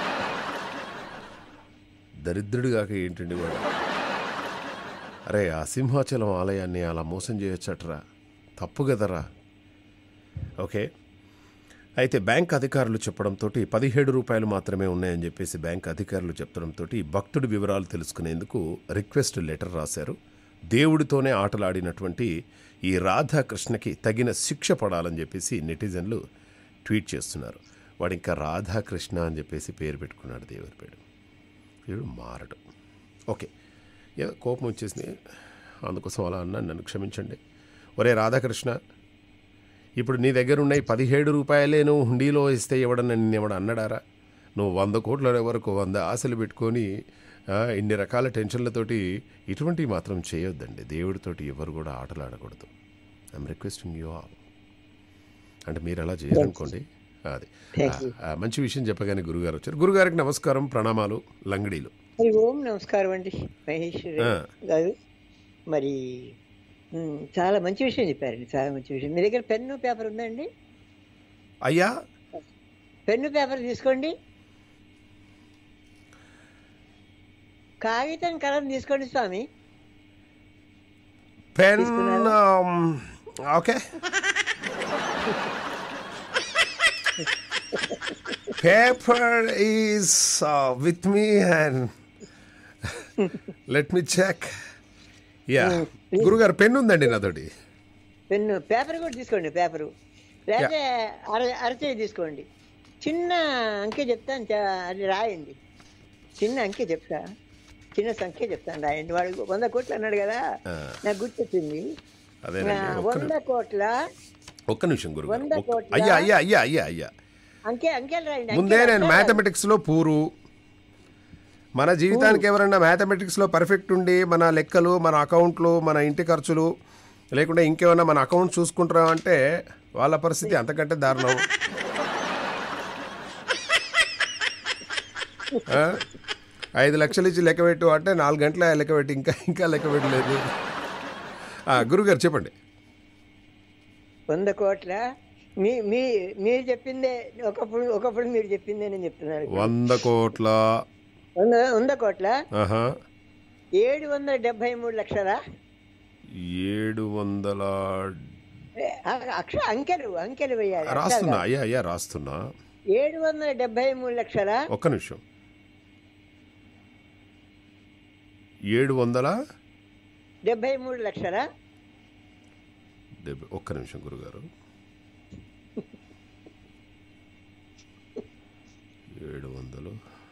[SPEAKER 1] దరిద్రుడు కాక ఏంటండి వాడు అరే ఆ సింహాచలం ఆలయాన్ని అలా మోసం చేయొచ్చట్రా తప్పు కదరా ఓకే అయితే బ్యాంక్ అధికారులు చెప్పడంతో పదిహేడు రూపాయలు మాత్రమే ఉన్నాయని చెప్పేసి బ్యాంక్ అధికారులు చెప్పడంతో భక్తుడి వివరాలు తెలుసుకునేందుకు రిక్వెస్ట్ లెటర్ రాశారు దేవుడితోనే ఆటలాడినటువంటి ఈ రాధాకృష్ణకి తగిన శిక్ష పడాలని చెప్పేసి నెటిజన్లు ట్వీట్ చేస్తున్నారు వాడు ఇంకా రాధాకృష్ణ అని చెప్పేసి పేరు పెట్టుకున్నాడు దేవుడి పేరు వీడు మారడు ఓకే ఏదో కోపం వచ్చేసింది అందుకోసం అలా అన్నాను నన్ను క్షమించండి ఒరే రాధాకృష్ణ ఇప్పుడు నీ దగ్గర ఉన్న ఈ పదిహేడు రూపాయలే నువ్వు హుండీలో ఇస్తే ఇవ్వడని నిన్ను ఎవడు అన్నడారా నువ్వు వంద కోట్ల వరకు వంద ఆశలు పెట్టుకొని ఆ, ఇన్ని రకాల టెన్షన్లతోటి ఇటువంటివి మాత్రం చేయొద్దండి దేవుడితోటి ఎవరు కూడా ఆటలాడకూడదు ఐఎమ్ రిక్వెస్టింగ్ యూ ఆల్ అంటే మీరు అలా చేయాలనుకోండి అది
[SPEAKER 7] Thank you.
[SPEAKER 1] ఆ, మంచి విషయం చెప్పగానే గురుగారు వచ్చారు గురుగారికి నమస్కారం ప్రణామాలు లంగడీలు
[SPEAKER 7] హరి ఓం నమస్కారం అండి మహేశ్వరి
[SPEAKER 1] ఆ.
[SPEAKER 7] గారు మరి ఉమ్, చాలా మంచి విషయం చెప్పారండి చాలా మంచి విషయం మీ దగ్గర పెన్ను పేపర్ ఉందండి
[SPEAKER 1] అయ్యా
[SPEAKER 7] పెన్ను పేపర్ తీసుకోండి కాగితం కలం తీసుకోండి స్వామి
[SPEAKER 1] పెన్
[SPEAKER 7] తీసుకున్నారా?
[SPEAKER 1] Okay paper is with me and let me check yeah గురుగారు పెన్ ఉందండి నాతోటి
[SPEAKER 7] పెన్ను పేపర్ కూడా తీసుకోండి పేపరు లేకపోతే అర అరచేయి తీసుకోండి చిన్న అంకె చెప్తాను చ- అది రాయండి చిన్న అంకె చెప్తా చిన్న సంఖ్య చెప్తాను రాయండి వాడు వంద కోట్లు అన్నాడు కదా
[SPEAKER 1] ఆ.
[SPEAKER 7] నాకు గుర్తొచ్చింది
[SPEAKER 1] అదేనండి
[SPEAKER 7] ఆ,
[SPEAKER 1] ఒక్క
[SPEAKER 7] వంద
[SPEAKER 1] ని-
[SPEAKER 7] కోట్ల
[SPEAKER 1] ఒక్క నిమిషం గురుగారు
[SPEAKER 7] వంద
[SPEAKER 1] ఒక్క-
[SPEAKER 7] కోట్ల-
[SPEAKER 1] అయ్యా అయ్యా అయ్యా అయ్యా అయ్యా
[SPEAKER 7] అంకె అంకెలు రాయండి
[SPEAKER 1] ముందే
[SPEAKER 7] అంకెలు
[SPEAKER 1] నేను
[SPEAKER 7] అక్షరాలు.
[SPEAKER 1] మ్యాథమెటిక్స్లో పూరు మన జీవితానికి ఎవరైనా మ్యాథమెటిక్స్లో పర్ఫెక్ట్ ఉండి మన లెక్కలు మన అకౌంట్లు మన ఇంటి ఖర్చులు లేకుంటే ఇంకేమైనా మన అకౌంట్ చూసుకుంటారా అంటే వాళ్ళ పరిస్థితి అంతకంటే దారుణం ఆ? ఐదు లక్షలు ఇచ్చి లెక్క పెట్టు అంటే నాలుగు గంటల లెక్క పెట్టి ఇంకా ఇంకా లెక్క పెట్టలేదు ఆ, గురుగారు చెప్పండి
[SPEAKER 7] వంద కోట్ల మీ మీ మీరు చెప్పిందే ఒకప్పుడు ఒకప్పుడు మీరు చెప్పిందే నేను చెప్తున్నాను ఇప్పుడు.
[SPEAKER 1] వంద కోట్ల
[SPEAKER 7] వంద వంద కోట్ల
[SPEAKER 1] ఆహా
[SPEAKER 7] ఏడు వందల డెబ్బై మూడు లక్షల
[SPEAKER 1] ఏడు వందల
[SPEAKER 7] ఏ, అ- అక్ష అంకెలు అంకెలు వేయాలి అక్షరాలు
[SPEAKER 1] రాస్తున్నా
[SPEAKER 7] కాదు.
[SPEAKER 1] అయ్యా అయ్యా రాస్తున్నా
[SPEAKER 7] ఏడు వందల డెబ్బై మూడు లక్షల
[SPEAKER 1] ఒక్క నిమిషం ఏడు వందల
[SPEAKER 7] డెబ్బై మూడు లక్షల
[SPEAKER 1] డెబ్బై ఒక్క నిమిషం గురుగారు ఏడు వందలు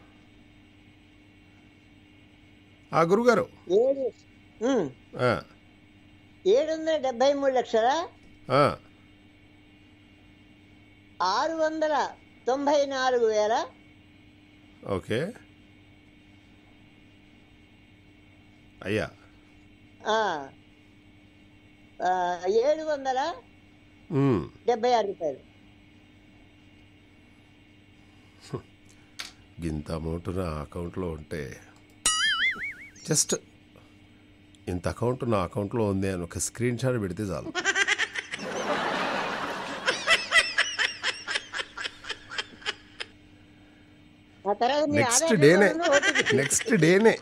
[SPEAKER 1] ఆ గురుగారు
[SPEAKER 7] ఏడు ఉమ్,
[SPEAKER 1] ఆ,
[SPEAKER 7] ఏడు వందల డెబ్బై మూడు లక్షల
[SPEAKER 1] ఆ,
[SPEAKER 7] ఆరు వందల తొంభై నాలుగు వేల
[SPEAKER 1] ఓకే అయ్యా
[SPEAKER 7] ఆ, ఆ, ఏడు వందల
[SPEAKER 1] ఉమ్,
[SPEAKER 7] డెబ్బై ఆరు రూపాయలు
[SPEAKER 1] ఇంత అమౌంట్ నా అకౌంట్లో ఉంటే జస్ట్ ఇంత అకౌంట్ నా అకౌంట్లో ఉంది అని ఒక స్క్రీన్ షాట్ పెడితే చాలు
[SPEAKER 7] ఆ తర్వాత మీ
[SPEAKER 1] నెక్స్ట్
[SPEAKER 7] ఆధార్
[SPEAKER 1] డేనే
[SPEAKER 7] నెంబర్ను OTP
[SPEAKER 1] నెక్స్ట్ డేనే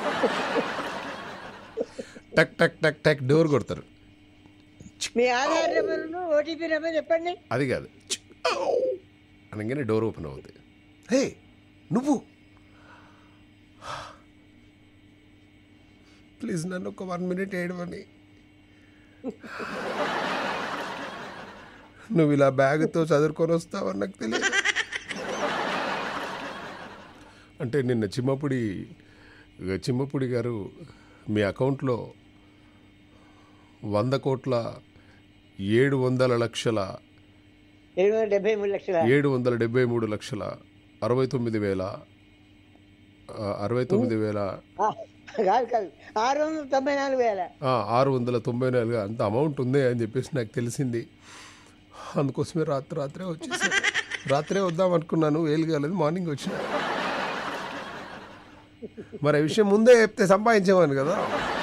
[SPEAKER 1] టక్ టక్ టక్ టక్ డోర్ కొడతారు
[SPEAKER 7] మీ ఆధార్ నెంబర్ను ఓటీపీ నెంబర్ చెప్పండి
[SPEAKER 1] అది కాదు చి- ఔ! అనగానే డోర్ ఓపెన్ అవుతుంది హే నువ్వు ప్లీజ్ నన్ను ఒక వన్ మినిట్ వేయడమని నువ్వు ఇలా బ్యాగ్తో చదువుకొని వస్తావని నాకు తెలియదు అంటే నిన్న చిమ్మపుడి చిమ్మపుడి గారు మీ అకౌంట్లో వంద కోట్ల ఏడు వందల లక్షల
[SPEAKER 7] ఏడు వందల డెబ్బై మూడు లక్షల
[SPEAKER 1] ఏడు వందల డెబ్బై మూడు లక్షల అరవై తొమ్మిది వేల ఆ, అరవై తొమ్మిది వేల
[SPEAKER 7] ఆ, కాదు కాదు ఆరు వందల తొంభై నాలుగు వేల
[SPEAKER 1] ఆ, ఆరు వందల తొంభై నాలుగు అంత అమౌంట్ ఉంది అని చెప్పేసి నాకు తెలిసింది అందుకోసమే రాత్రి రాత్రే వచ్చేసాను రాత్రే వద్దాం అనుకున్నాను వేలు కాలేదు మార్నింగ్ వచ్చిన మరి ఆ విషయం ముందే చెప్తే సంపాదించేవాను కదా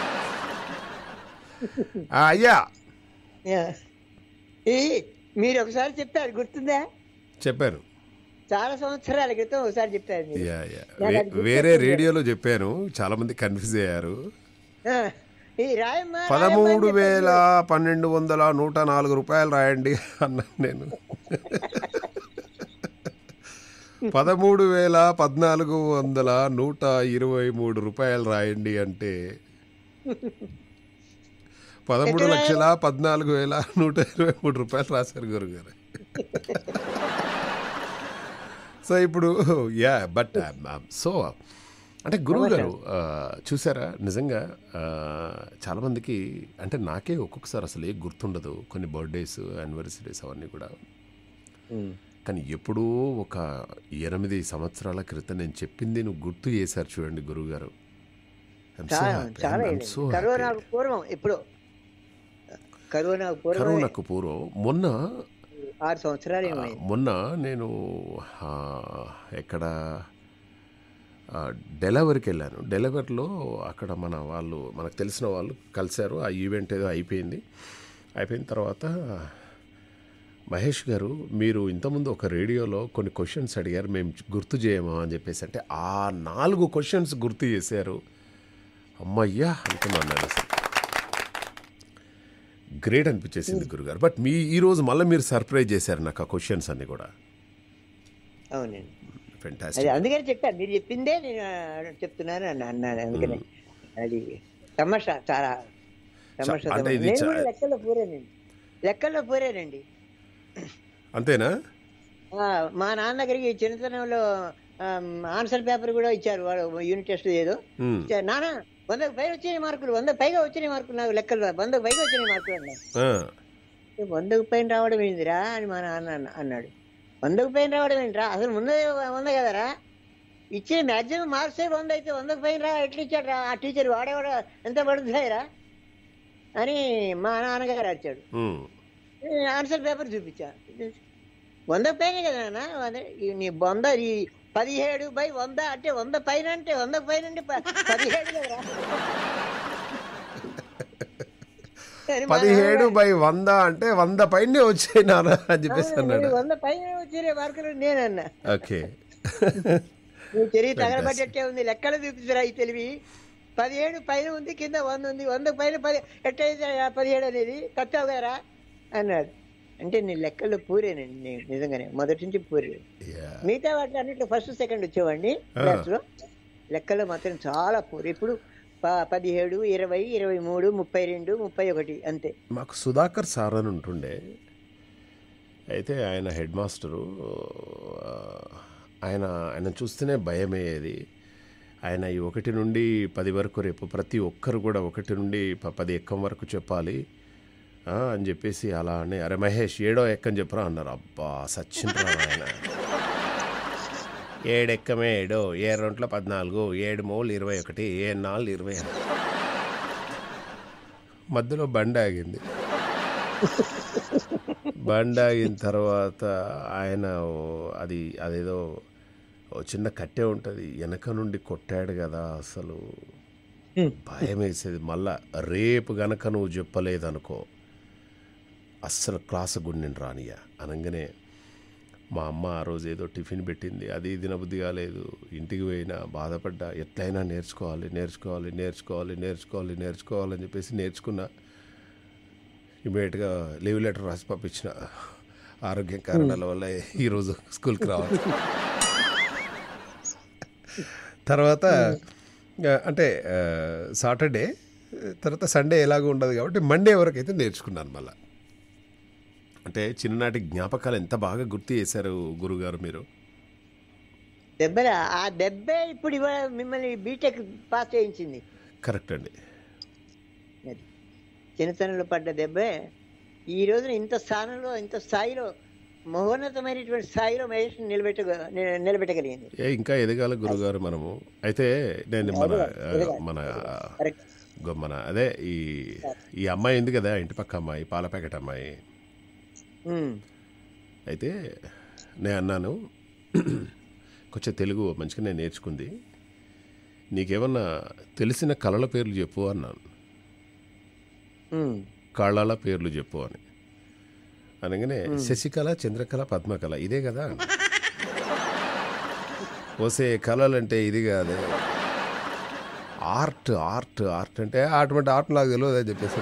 [SPEAKER 1] ఆ, అయ్యా
[SPEAKER 7] యా. ఈ మీరు ఒకసారి చెప్పారు గుర్తుందా
[SPEAKER 1] చెప్పాను
[SPEAKER 7] చాలా సంవత్సరాల క్రితం ఒకసారి చెప్పారు మీరు
[SPEAKER 1] యా యా
[SPEAKER 7] నాకు
[SPEAKER 1] వే-
[SPEAKER 7] అది గుర్తు
[SPEAKER 1] వేరే
[SPEAKER 7] వస్తుంది.
[SPEAKER 1] రేడియోలో చెప్పాను చాలా మంది కన్ఫ్యూజ్ అయ్యారు
[SPEAKER 7] ఆ, ఈ రాయమ్మ
[SPEAKER 1] పదమూడు
[SPEAKER 7] రాయమ్మ అని
[SPEAKER 1] వేల
[SPEAKER 7] చెప్పారు.
[SPEAKER 1] పన్నెండు వందల నూట నాలుగు రూపాయలు రాయండి అన్నాను నేను పదమూడు వేల పద్నాలుగు వందల నూట ఇరవై మూడు రూపాయలు రాయండి అంటే పదమూడు
[SPEAKER 7] ఎక్కడ
[SPEAKER 1] లక్షల పద్నాలుగు వేల నూట ఇరవై మూడు రూపాయలు రాశారు గురుగారు సో ఇప్పుడు యా బట్ సో అంటే గురువు గారు చూసారా నిజంగా ఆ, చాలామందికి అంటే నాకే ఒక్కొక్కసారి అసలు ఏ గుర్తుండదు కొన్ని బర్త్డేస్ యానివర్సరీస్ అవన్నీ కూడా
[SPEAKER 7] ఉమ్.
[SPEAKER 1] కానీ ఎప్పుడూ ఒక ఎనిమిది సంవత్సరాల క్రితం నేను చెప్పింది నువ్వు గుర్తు చేశారు చూడండి గురువు గారు
[SPEAKER 7] చాలా చాలా అయింది. కరోనాకు పూర్వం ఎప్పుడో కరోనాకు పూర్వం
[SPEAKER 1] కరోనాకు పూర్వం మొన్న
[SPEAKER 7] ఆరు సంవత్సరాలు ఏమైంది
[SPEAKER 1] మొన్న నేను ఆ, ఎక్కడ ఆ, డెలవరీకి వెళ్ళాను డెలవరీలో అక్కడ మన వాళ్ళు మనకు తెలిసిన వాళ్ళు కలిశారు ఆ ఈవెంట్ ఏదో అయిపోయింది అయిపోయిన తర్వాత మహేష్ గారు మీరు ఇంతకుముందు ఒక రేడియోలో కొన్ని క్వశ్చన్స్ అడిగారు మేము గుర్తు చేయమా అని చెప్పేసి అంటే ఆ నాలుగు క్వశ్చన్స్ గుర్తు చేశారు అమ్మయ్యా అనుకున్నాను నేను అసలు గ్రేట్ అనిపించేసింది గురుగారు బట్ మీ ఈరోజు మళ్ళీ మీరు సర్ప్రైజ్ చేశారు నాకు ఆ క్వశ్చన్స్ అన్ని కూడా
[SPEAKER 7] అవునండి అది
[SPEAKER 1] ఫెంటాస్టిక్
[SPEAKER 7] అందుకని చెప్పాను మీరు చెప్పిందే నేను ఆ, చెప్తున్నాను అన్న అన్నాను అందుకని అది తమాషా చాలా తమాషా
[SPEAKER 1] అంటే
[SPEAKER 7] తమాషా.
[SPEAKER 1] ఇది
[SPEAKER 7] నేను
[SPEAKER 1] చా-
[SPEAKER 7] కూడా లెక్కల్లో పూరేనండి లెక్కల్లో పూరేనండి
[SPEAKER 1] అంతేనా
[SPEAKER 7] ఆ, మా నాన్న దగ్గరికి చిన్నతనంలో ఆమ్, ఆన్సర్ పేపర్ కూడా ఇచ్చారు వాడు యూనిట్ టెస్ట్ ఏదో
[SPEAKER 1] మ్మ్.
[SPEAKER 7] ఇచ్చారు. నాన్న వందకు పైగా వచ్చినాయి మార్కులు వంద పైగా వచ్చినాయి మార్కులు నాకు లెక్కలు వందకు పైగా వచ్చినాయి మార్కులు అన్నాడు
[SPEAKER 1] ఆ,
[SPEAKER 7] "ఏ, వందకు పైన రావడం ఏందిరా అని మా నాన్న అన్న- అన్నాడు వందకు పైన రావడం ఏంట్రా అసలు ముందే వంద కదరా ఇచ్చే మ్యాక్సిమం మార్క్సే వంద అయితే వందకు పైన రా ఎట్లా ఇచ్చాడు రా ఆ టీచర్ వాడేవాడు ఎంత పడుతుందిరా అని మా నాన్నగారు వచ్చాడు
[SPEAKER 1] మ్మ్.
[SPEAKER 7] ఆన్సర్ పేపర్ చూపించా వంద పైన కదా నాన్న వంద ఈ నీ వంద ఈ పదిహేడు బై వంద అంటే వంద పైన అంటే వంద పైన అంటే ప- పదిహేడు కదరా అని మా
[SPEAKER 1] పదిహేడు
[SPEAKER 7] నాన్నగారు-
[SPEAKER 1] బై వంద అంటే వంద పైనే వచ్చాయి నాన్న అని చెప్పేసి
[SPEAKER 7] అవును,
[SPEAKER 1] అన్నాడు
[SPEAKER 7] మరి వంద పైన వచ్చిన మార్కులు నేనన్నా
[SPEAKER 1] ఓకే
[SPEAKER 7] నువ్వు తెలివి తగలబడ్డట్టే ఉంది లెక్కలు చూపించరా ఈ తెలివి పదిహేడు పైన ఉంది కింద వంద ఉంది వంద పైన పది ఎట్టయితే ఆ పదిహేడు అనేది కట్టావు కదరా అన్నాడు అంటే నేను లెక్కల్లో పూరేనండి నేను నిజంగానే మొదటి నుంచి పూరే
[SPEAKER 1] Yeah.
[SPEAKER 7] మిగతా వాటి అన్నిట్లో ఫస్ట్ సెకండ్ వచ్చేవాడిని క్లాస్లో లెక్కలో మాత్రం చాలా పూర్ ఇప్పుడు ప- పదిహేడు ఇరవై ఇరవై మూడు ముప్పై రెండు ముప్పై ఒకటి అంతే
[SPEAKER 1] మాకు సుధాకర్ సార్ అని ఉంటుండే అయితే ఆయన హెడ్ మాస్టరు ఆ, ఆయన ఆయన చూస్తేనే భయమయ్యేది ఆయన ఈ ఒకటి నుండి పది వరకు రేపు ప్రతి ఒక్కరు కూడా ఒకటి నుండి ప- పది ఎక్కం వరకు చెప్పాలి ఆ, అని చెప్పేసి అలా అని అరే మహేష్ ఏడో ఎక్కని చెప్పరా అన్నారు అబ్బా సచ్చిండ్రా ఆయన ఏడెక్కమే ఏడో ఏ రెంట్లో పద్నాలుగు ఏడు మూడు ఇరవై ఒకటి ఏ నాలుగు ఇరవై ఆరు. మధ్యలో బండి ఆగింది బండి ఆగిన తర్వాత ఆయన ఓ- అది అదేదో ఓ చిన్న కట్టె ఉంటుంది వెనక నుండి కొట్టాడు కదా అసలు భయం వేసేది మళ్ళా రేపు గనక నువ్వు చెప్పలేదనుకో అస్సలు క్లాసు కూడా నేను రానియా అనగానే మా అమ్మ ఆ రోజు ఏదో టిఫిన్ పెట్టింది అది తినబుద్ధి కాలేదు ఇంటికి పోయినా బాధపడ్డా ఎట్లయినా నేర్చుకోవాలి నేర్చుకోవాలి నేర్చుకోవాలి నేర్చుకోవాలి నేర్చుకోవాలని చెప్పేసి నేర్చుకున్నా ఇమీడియట్గా లీవ్ లెటర్ రాసి పంపించిన ఆరోగ్యం కారణాల వల్ల ఈరోజు స్కూల్కి రావాలి తర్వాత ఆ, అంటే సాటర్డే తర్వాత సండే ఎలాగో ఉండదు కాబట్టి మండే వరకు అయితే నేర్చుకున్నాను మళ్ళీ అంటే చిన్ననాటి జ్ఞాపకాలు ఎంత బాగా గుర్తు చేశారు గురుగారు మీరు
[SPEAKER 7] దెబ్బలా ఆ దెబ్బే ఇప్పుడు ఇవాళ మిమ్మల్ని బీటెక్ పాస్ చేయించింది
[SPEAKER 1] కరెక్ట్ అండి
[SPEAKER 7] అది చిన్నతనంలో పడ్డ దెబ్బే ఈ రోజున ఇంత స్థానంలో ఇంత స్థాయిలో మహోన్నతమైనటువంటి స్థాయిలో మహేష్ నిలబెట్ట నిలబెట్టగలిగింది
[SPEAKER 1] ఏ ఇంకా ఎదగాలి గురుగారు మనము అయితే నేను మన
[SPEAKER 7] ఎదగాలి.
[SPEAKER 1] మన
[SPEAKER 7] కరెక్ట్
[SPEAKER 1] గొ- మన అదే ఈ ఈ అమ్మాయి ఉంది కదా ఇంటి పక్క అమ్మాయి పాల ప్యాకెట్ అమ్మాయి
[SPEAKER 7] ఉమ్.
[SPEAKER 1] అయితే నేను అన్నాను కొంచెం తెలుగు మంచిగా నేను నేర్చుకుంది నీకేమన్నా తెలిసిన కళల పేర్లు చెప్పు అన్నాను
[SPEAKER 7] ఉమ్.
[SPEAKER 1] కళల పేర్లు చెప్పు అని అనగానే శశికళ చంద్రకళ పద్మకళ ఇదే కదా వసే కళలంటే ఇది కాదే ఆర్ట్ ఆర్ట్ ఆర్ట్ అంటే అటువంటి ఆర్ట్ నాకు తెలియదు అని చెప్పేసి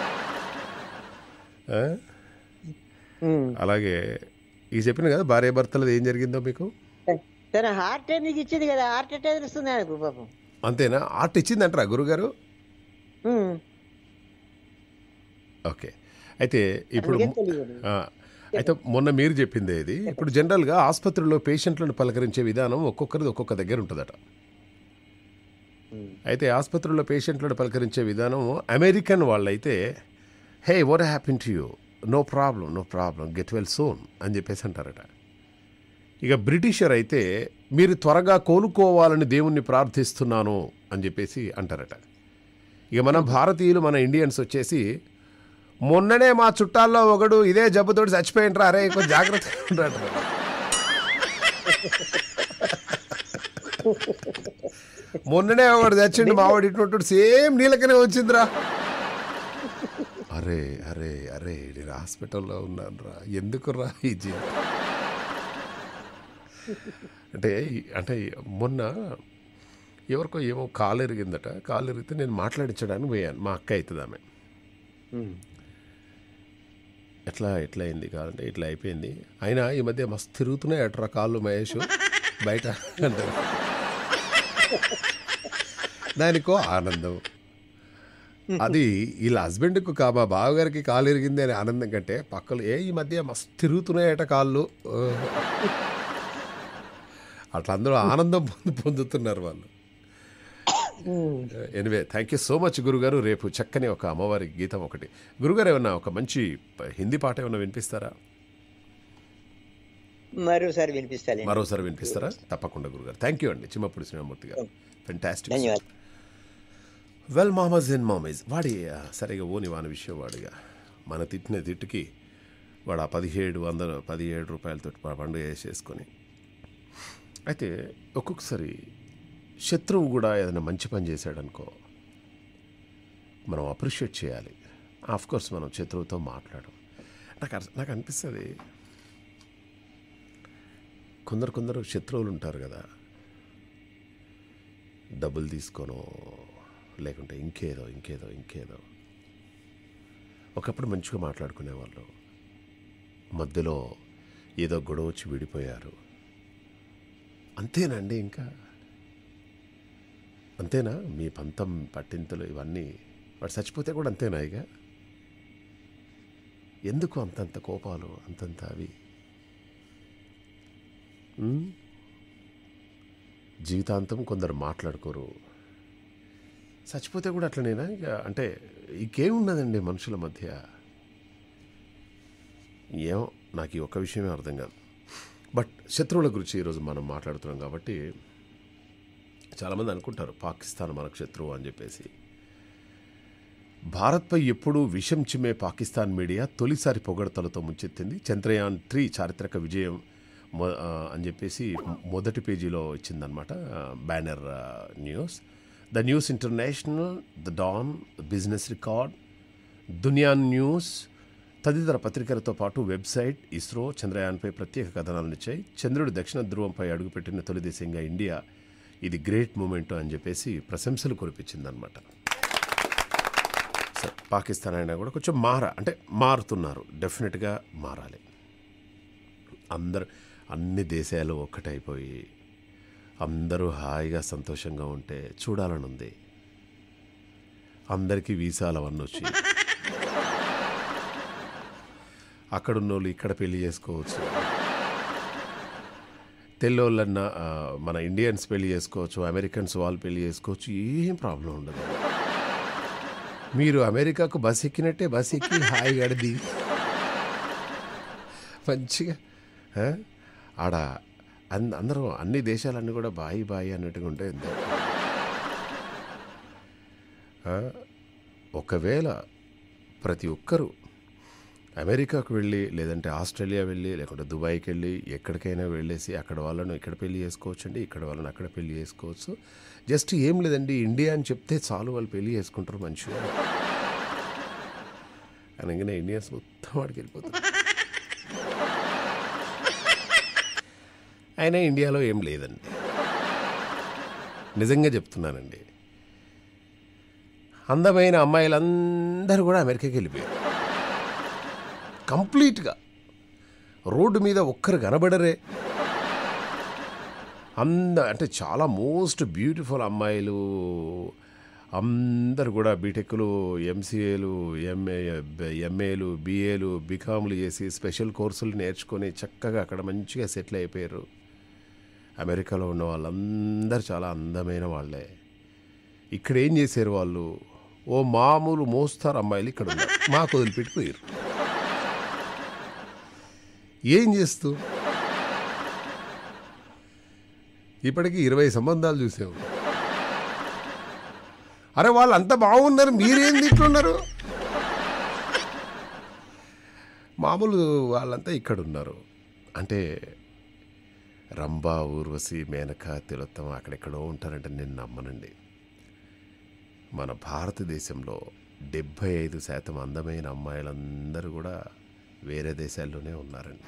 [SPEAKER 1] ఆ?
[SPEAKER 7] ఉమ్.
[SPEAKER 1] అలాగే ఈ చెప్పిన కదా భార్య భర్తలది ఏం జరిగిందో మీకు
[SPEAKER 7] తన హార్ట్ నీకు ఇచ్చింది కదా హార్ట్ అటాక్ తెలుస్తుంది ఆయనకు పాపం
[SPEAKER 1] అంతేనా ఆర్ట్ ఇచ్చిందంటారా గురుగారు
[SPEAKER 7] ఉమ్.
[SPEAKER 1] ఓకే అయితే ఇప్పుడు
[SPEAKER 7] అందుకే తెలియదు.
[SPEAKER 1] ఆ, అయితే మొన్న మీరు చెప్పిందే ఇది ఇప్పుడు జనరల్గా ఆసుపత్రిలో పేషెంట్లను పలకరించే విధానం ఒక్కొక్కరిది ఒక్కొక్క దగ్గర ఉంటుందట
[SPEAKER 7] ఉమ్.
[SPEAKER 1] అయితే ఆసుపత్రిలో పేషెంట్లను పలకరించే విధానం అమెరికన్ వాళ్ళైతే hey what happen to you no problem no problem get well soon అని చెప్పేసి అంటారట ఇక బ్రిటిషర్ అయితే మీరు త్వరగా కోలుకోవాలని దేవుణ్ణి ప్రార్థిస్తున్నాను అని చెప్పేసి అంటారట ఇక మన భారతీయులు మన ఇండియన్స్ వచ్చేసి మొన్ననే మా చుట్టాల్లో ఒకడు ఇదే జబ్బుతోటి చచ్చిపోయింటారా అరే కొంచెం జాగ్రత్తగా ఉంటాడు మొన్ననే ఒకడు చచ్చిండు మావాడు ఇటువంటి సేమ్ నీళ్ళకనే వచ్చిందిరా అరే అరే అరే నేను హాస్పిటల్లో ఉన్నాను రా ఎందుకురా ఈ జీవితం అంటే ఈ- అంటే మొన్న ఎవరికో ఏమో కాలు ఎరిగిందట కాలు ఎరిగితే నేను మాట్లాడించడానికి పోయాను మా అక్క అవుతుంది ఆమె
[SPEAKER 7] ఉమ్.
[SPEAKER 1] ఎట్లా ఎట్లా అయింది కాదంటే ఇట్లా అయిపోయింది అయినా ఈ మధ్య మస్తు తిరుగుతున్నాయి అట్రా కాళ్ళు మహేష్ బయట అంటారు దానికో ఆనందం అది వీళ్ళ హస్బెండ్కు కా మా బావగారికి కాలు ఎరిగింది అనే ఆనందం కంటే పక్కలు ఏ ఈ మధ్య మస్తు తిరుగుతున్నాయట కాళ్ళు ఓ. అట్లా అందరూ ఆనందం పొందు పొందుతున్నారు వాళ్ళు anyway thank you so much గురుగారు రేపు చక్కని ఒక అమ్మవారి గీతం ఒకటి గురుగారు ఏమన్నా ఒక మంచి ప- హిందీ పాట ఏమన్నా వినిపిస్తారా
[SPEAKER 7] మరోసారి వినిపిస్తాను
[SPEAKER 1] మరోసారి వినిపిస్తారా తప్పకుండా గురుగారు థ్యాంక్ యూ అండి చిమ్మపూడి శ్రీరామూర్తి గారు ఫెంటాస్టిక్
[SPEAKER 7] ధన్యవాదాలు
[SPEAKER 1] వెల్ మామజ్ ఇన్ మామేజ్ వాడి ఆ, సరిగా ఓని వాని విషయం వాడిగా మన తిట్టిన తిట్టుకి వాడు ఆ పదిహేడు వందల పదిహేడు రూపాయలతో పండుగ వేసేసుకొని అయితే ఒక్కొక్కసారి శత్రువు కూడా ఏదైనా మంచి పని చేశాడనుకో మనం అప్రిషియేట్ చేయాలి ఆఫ్ కోర్స్ మనం శత్రువుతో మాట్లాడం నాకు అర్- నాకు అనిపిస్తుంది కొందరు కొందరు శత్రువులు ఉంటారు కదా డబ్బులు తీసుకోనో లేకుంటే ఇంకేదో ఇంకేదో ఇంకేదో ఒకప్పుడు మంచిగా మాట్లాడుకునేవాళ్ళు మధ్యలో ఏదో గొడవ వచ్చి విడిపోయారు అంతేనండి ఇంకా అంతేనా మీ పంతం పట్టింతలు ఇవన్నీ వాడు చచ్చిపోతే కూడా అంతేనా ఇక ఎందుకు అంతంత కోపాలు అంతంత అవి ఉమ్? జీవితాంతం కొందరు మాట్లాడుకోరు చచ్చిపోతే కూడా అట్లనేనా ఇక అంటే ఇంకేమున్నదండి మనుషుల మధ్య ఏమో నాకు ఈ ఒక్క విషయమే అర్థం కాదు బట్ శత్రువుల గురించి ఈరోజు మనం మాట్లాడుతున్నాం కాబట్టి చాలామంది అనుకుంటారు పాకిస్తాన్ మనకు శత్రువు అని చెప్పేసి భారత్పై ఎప్పుడూ విషం చిమ్మే పాకిస్తాన్ మీడియా తొలిసారి పొగడతలతో ముంచెత్తింది చంద్రయాన్ త్రీ చారిత్రక విజయం మొ- ఆ, అని చెప్పేసి మొదటి పేజీలో ఇచ్చిందనమాట banner news the News International the Dawn Business Record Dunya News తదితర పత్రికలతో పాటు వెబ్సైట్ ఇస్రో చంద్రయాన్పై ప్రత్యేక కథనాలను ఇచ్చాయి చంద్రుడి దక్షిణ ధ్రువంపై అడుగుపెట్టిన తొలి దేశంగా ఇండియా ఇది గ్రేట్ మూమెంట్ అని చెప్పేసి ప్రశంసలు కురిపించిందనమాట సో పాకిస్తాన్ అయినా కూడా కొంచెం మార అంటే మారుతున్నారు డెఫినెట్గా మారాలి అందరు అన్ని దేశాలు ఒక్కటైపోయి అందరూ హాయిగా సంతోషంగా ఉంటే చూడాలని ఉంది అందరికీ వీసాలు అవన్నీ వచ్చి అక్కడ ఉన్నోళ్ళు ఇక్కడ పెళ్లి చేసుకోవచ్చు తెల్లోళ్ళన్నా ఆ, మన ఇండియన్స్ పెళ్లి చేసుకోవచ్చు అమెరికన్స్ వాళ్ళు పెళ్లి చేసుకోవచ్చు ఏం ప్రాబ్లం ఉండదు మీరు అమెరికాకు బస్ ఎక్కినట్టే బస్ ఎక్కి హాయిగా ఆడ దిగి మంచిగా ఆ? ఆడ అన్ అందరూ అన్ని దేశాలన్నీ కూడా బాయి బాయి అన్నట్టుగా ఉంటాయి ఎంత ఆ? ఒకవేళ ప్రతి ఒక్కరూ అమెరికాకు వెళ్ళి లేదంటే ఆస్ట్రేలియా వెళ్ళి లేకుంటే దుబాయ్కి వెళ్ళి ఎక్కడికైనా వెళ్ళేసి అక్కడ వాళ్ళను ఇక్కడ పెళ్లి చేసుకోవచ్చు అండి ఇక్కడ వాళ్ళని అక్కడ పెళ్లి చేసుకోవచ్చు జస్ట్ ఏం లేదండి ఇండియా అని చెప్తే చాలు వాళ్ళు పెళ్లి చేసుకుంటారు మంచిగా అనగానే ఇండియన్స్ మొత్తం వాడికి వెళ్ళిపోతారు అయినా ఇండియాలో ఏం లేదండి నిజంగా చెప్తున్నానండి అందమైన అమ్మాయిలందరూ కూడా అమెరికాకి వెళ్ళిపోయారు కంప్లీట్గా రోడ్డు మీద ఒక్కరు కనబడరే అంద అంటే చాలా మోస్ట్ బ్యూటిఫుల్ అమ్మాయిలు అందరు కూడా బీటెక్లు ఎంసీఏలు ఎంఏ ఎంఏలు బీఏలు బీకామ్లు చేసి స్పెషల్ కోర్సులు నేర్చుకొని చక్కగా అక్కడ మంచిగా సెటిల్ అయిపోయారు అమెరికాలో ఉన్న వాళ్ళందరూ చాలా అందమైన వాళ్ళే ఇక్కడ ఏం చేశారు వాళ్ళు ఓ మామూలు మోస్తారు అమ్మాయిలు ఇక్కడ ఉన్నారు మాకు వదిలిపెట్టిపోయారు ఏం చేస్తూ ఇప్పటికి ఇరవై సంబంధాలు చూసాము అరే వాళ్ళు అంత బాగున్నారు మీరేం ఇట్లున్నారు మామూలు వాళ్ళంతా ఇక్కడ ఉన్నారు అంటే రంభా ఊర్వశి మేనక తిలోత్తమ అక్కడెక్కడో ఉంటారంటే నేను నమ్మనండి మన భారతదేశంలో డెబ్భై ఐదు శాతం అందమైన అమ్మాయిలందరూ కూడా వేరే దేశాల్లోనే ఉన్నారండి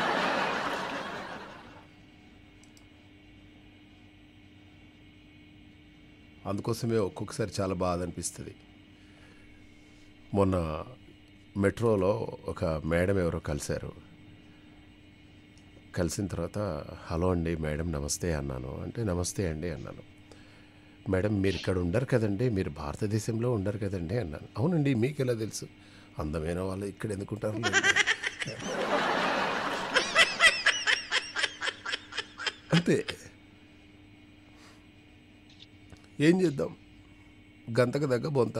[SPEAKER 1] అందుకోసమే ఒక్కొక్కసారి చాలా బాధ అనిపిస్తుంది మొన్న మెట్రోలో ఒక మేడం ఎవరో కలిశారు కలిసిన తర్వాత హలో అండి మేడం నమస్తే అన్నాను అంటే నమస్తే అండి అన్నాను మేడం మీరు ఇక్కడ ఉండరు కదండి మీరు భారతదేశంలో ఉండరు కదండి అన్నాను అవునండి మీకు ఎలా తెలుసు అందమైన వాళ్ళు ఇక్కడ ఎందుకుంటారు అంతే ఏం చేద్దాం గంతకు దగ్గ బొంత